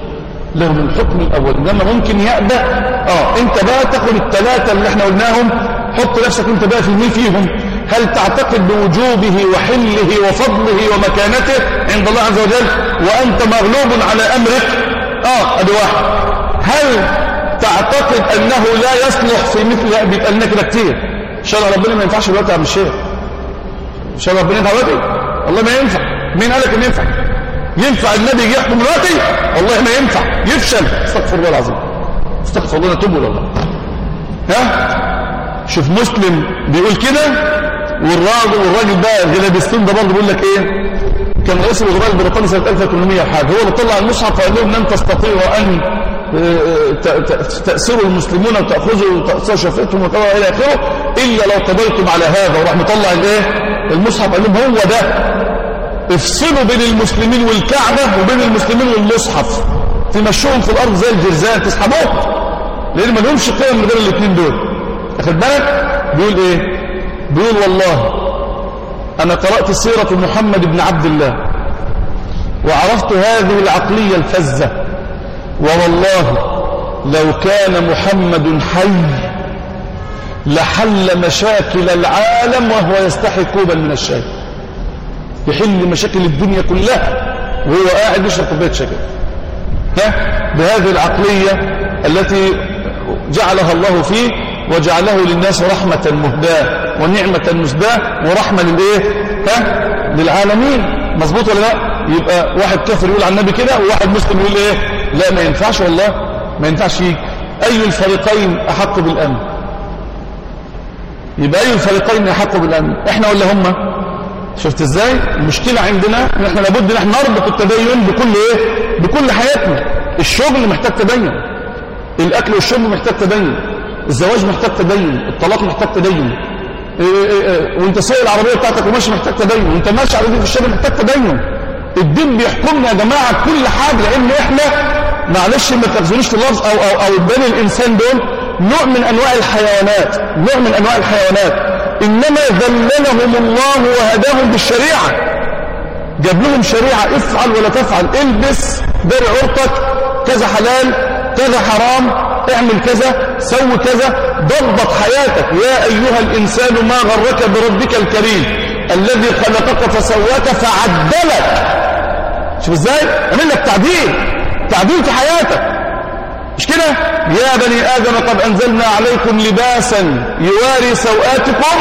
لهم الحكم الأول إنما ممكن يأبى آه أنت بقى تاخد الثلاثة اللي احنا قلناهم حط نفسك أنت بقى في مين فيهم هل تعتقد بوجوبه وحله وفضله ومكانته عند الله عز وجل وأنت مغلوب على أمرك آه أدي واحد هل تعتقد أنه لا يصلح في مثل بيتقال لنا كده كتير شرع ربنا ما ينفعش دلوقتي يا عم الشيخ شرع ربنا ينفع دلوقتي والله ما ينفع مين قالك ان ينفع ينفع النبي يجي يحكم دلوقتي والله ما ينفع يفشل استغفر الله العظيم استغفر الله نتوب الى الله ها شوف مسلم بيقول كده والراجل والراجل ده غلابستين ده برضه بيقول لك ايه كان رئيس الوزراء البريطاني سنه 1800 وحاجه هو اللي طلع المصحف وقال لهم لن تستطيعوا ان تأسروا المسلمون وتأخذوا تأثير شفقتهم وكذا إلى آخره إلا لو قضيتم على هذا وراح مطلع الإيه المصحف قال لهم هو ده افصلوا بين المسلمين والكعبة وبين المسلمين والمصحف تمشوهم في الأرض زي الجرزان تسحبوهم لأن ما لهمش قيم من غير الاثنين دول أخد بالك بيقول إيه بيقول والله أنا قرأت سيرة محمد بن عبد الله وعرفت هذه العقلية الفزة ووالله لو كان محمد حي لحل مشاكل العالم وهو يستحي كوبا من الشاي يحل مشاكل الدنيا كلها وهو قاعد يشرب كوبايه شاي ها بهذه العقلية التي جعلها الله فيه وجعله للناس رحمة مهداة ونعمة مسداة ورحمة للايه ها للعالمين مظبوط ولا لا يبقى واحد كافر يقول عن النبي كده وواحد مسلم يقول ايه لا ما ينفعش والله ما ينفعش يجي اي الفريقين احق بالامن يبقى اي الفريقين احق بالامن احنا ولا هم شفت ازاي المشكلة عندنا ان احنا لابد ان احنا نربط التدين بكل ايه بكل حياتنا الشغل محتاج تدين الاكل والشرب محتاج تدين الزواج محتاج تدين الطلاق محتاج تدين إيه إيه إيه وانت سايق العربيه بتاعتك وماشي محتاج تدين وانت ماشي على في الشارع محتاج تدين الدين بيحكمنا يا جماعه كل حاجه لان احنا معلش ما تاخذونيش في اللفظ او او او بني الانسان دول نوع من انواع الحيوانات نوع من انواع الحيوانات انما ذللهم الله وهداهم بالشريعه جاب لهم شريعه افعل ولا تفعل البس درع عورتك كذا حلال كذا حرام اعمل كذا سوي كذا ضبط حياتك يا أيها الإنسان ما غرك بربك الكريم الذي خلقك فسواك فعدلك شوف ازاي عمل لك تعديل تعديل في حياتك مش كده يا بني آدم قد أنزلنا عليكم لباسا يواري سوآتكم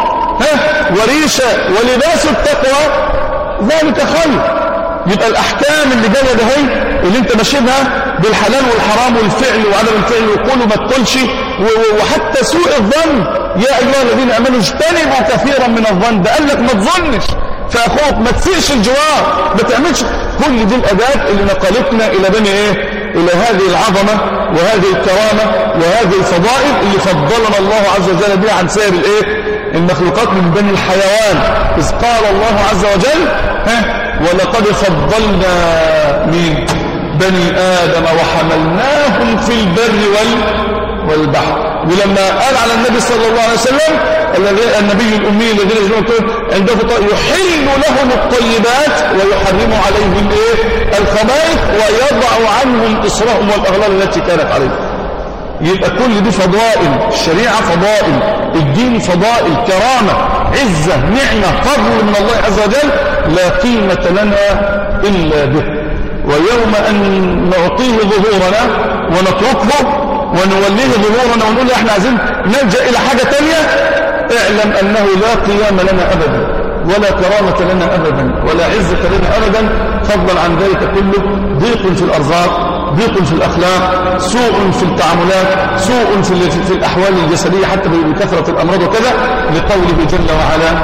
ها وريشة ولباس التقوى ذلك خير يبقى الأحكام اللي جاية ده هي اللي انت ماشيبها بالحلال والحرام والفعل وعدم الفعل وقول وما تقولش وحتى سوء الظن يا أيها الذين أمنوا اجتنبوا كثيرا من الظن ده قال لك ما تظنش في أخوك ما تسيرش الجوار ما تعملش كل دي الأداة اللي نقلتنا إلى بني إيه إلى هذه العظمة وهذه الكرامة وهذه الفضائل اللي فضلنا الله عز وجل بها عن سائر الإيه المخلوقات من بني الحيوان إذ قال الله عز وجل ها ولقد فضلنا من بني آدم وحملناهم في البر وال والبحر ولما قال على النبي صلى الله عليه وسلم النبي الأمي الذي يجمعون عنده يحل لهم الطيبات ويحرم عليهم الايه الخبائث ويضع عنهم إصرهم والأغلال التي كانت عليهم يبقى كل دي فضائل الشريعة فضائل الدين فضائل كرامة عزة نعمة فضل من الله عز وجل لا قيمة لنا إلا به ويوم أن نعطيه ظهورنا ونتركه ونوليه ظهورنا ونقول احنا عايزين نلجأ إلى حاجة تانية اعلم أنه لا قيام لنا أبدا ولا كرامة لنا أبدا ولا عزة لنا أبدا فضلا عن ذلك كله ضيق في الأرزاق ضيق في الأخلاق سوء في التعاملات سوء في, في الأحوال الجسدية حتى بكثرة الأمراض وكذا لقوله جل وعلا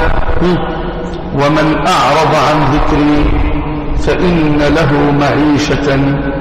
ومن أعرض عن ذكري فإن له معيشة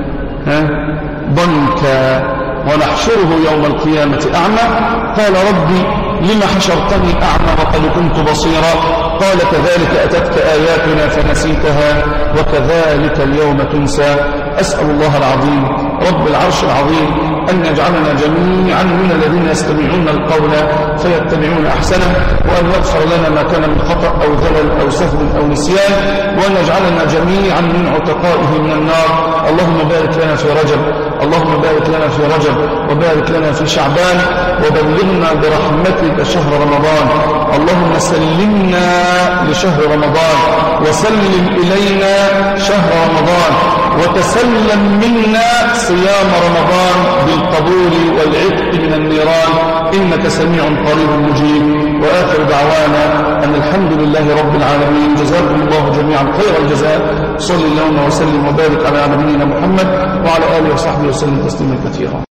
ضنكا ونحشره يوم القيامة أعمى قال ربي لما حشرتني أعمى وقد كنت بصيرا قال كذلك أتتك آياتنا فنسيتها وكذلك اليوم تنسى أسأل الله العظيم رب العرش العظيم أن يجعلنا جميعا من الذين يستمعون القول فيتبعون أحسنه وأن يغفر لنا ما كان من خطأ أو ذلل أو سهو أو نسيان وأن يجعلنا جميعا من عتقائه من النار اللهم بارك لنا في رجب اللهم بارك لنا في رجب وبارك لنا في شعبان وبلغنا برحمتك شهر رمضان اللهم سلمنا لشهر رمضان وسلم إلينا شهر رمضان وتسلم منا صيام رمضان بالقبول والعتق من النيران إنك سميع قريب مجيب وآخر دعوانا أن الحمد لله رب العالمين جزاكم الله جميعا خير الجزاء صلى اللهم وسلم وبارك على نبينا محمد وعلى آله وصحبه وسلم تسليما كثيرا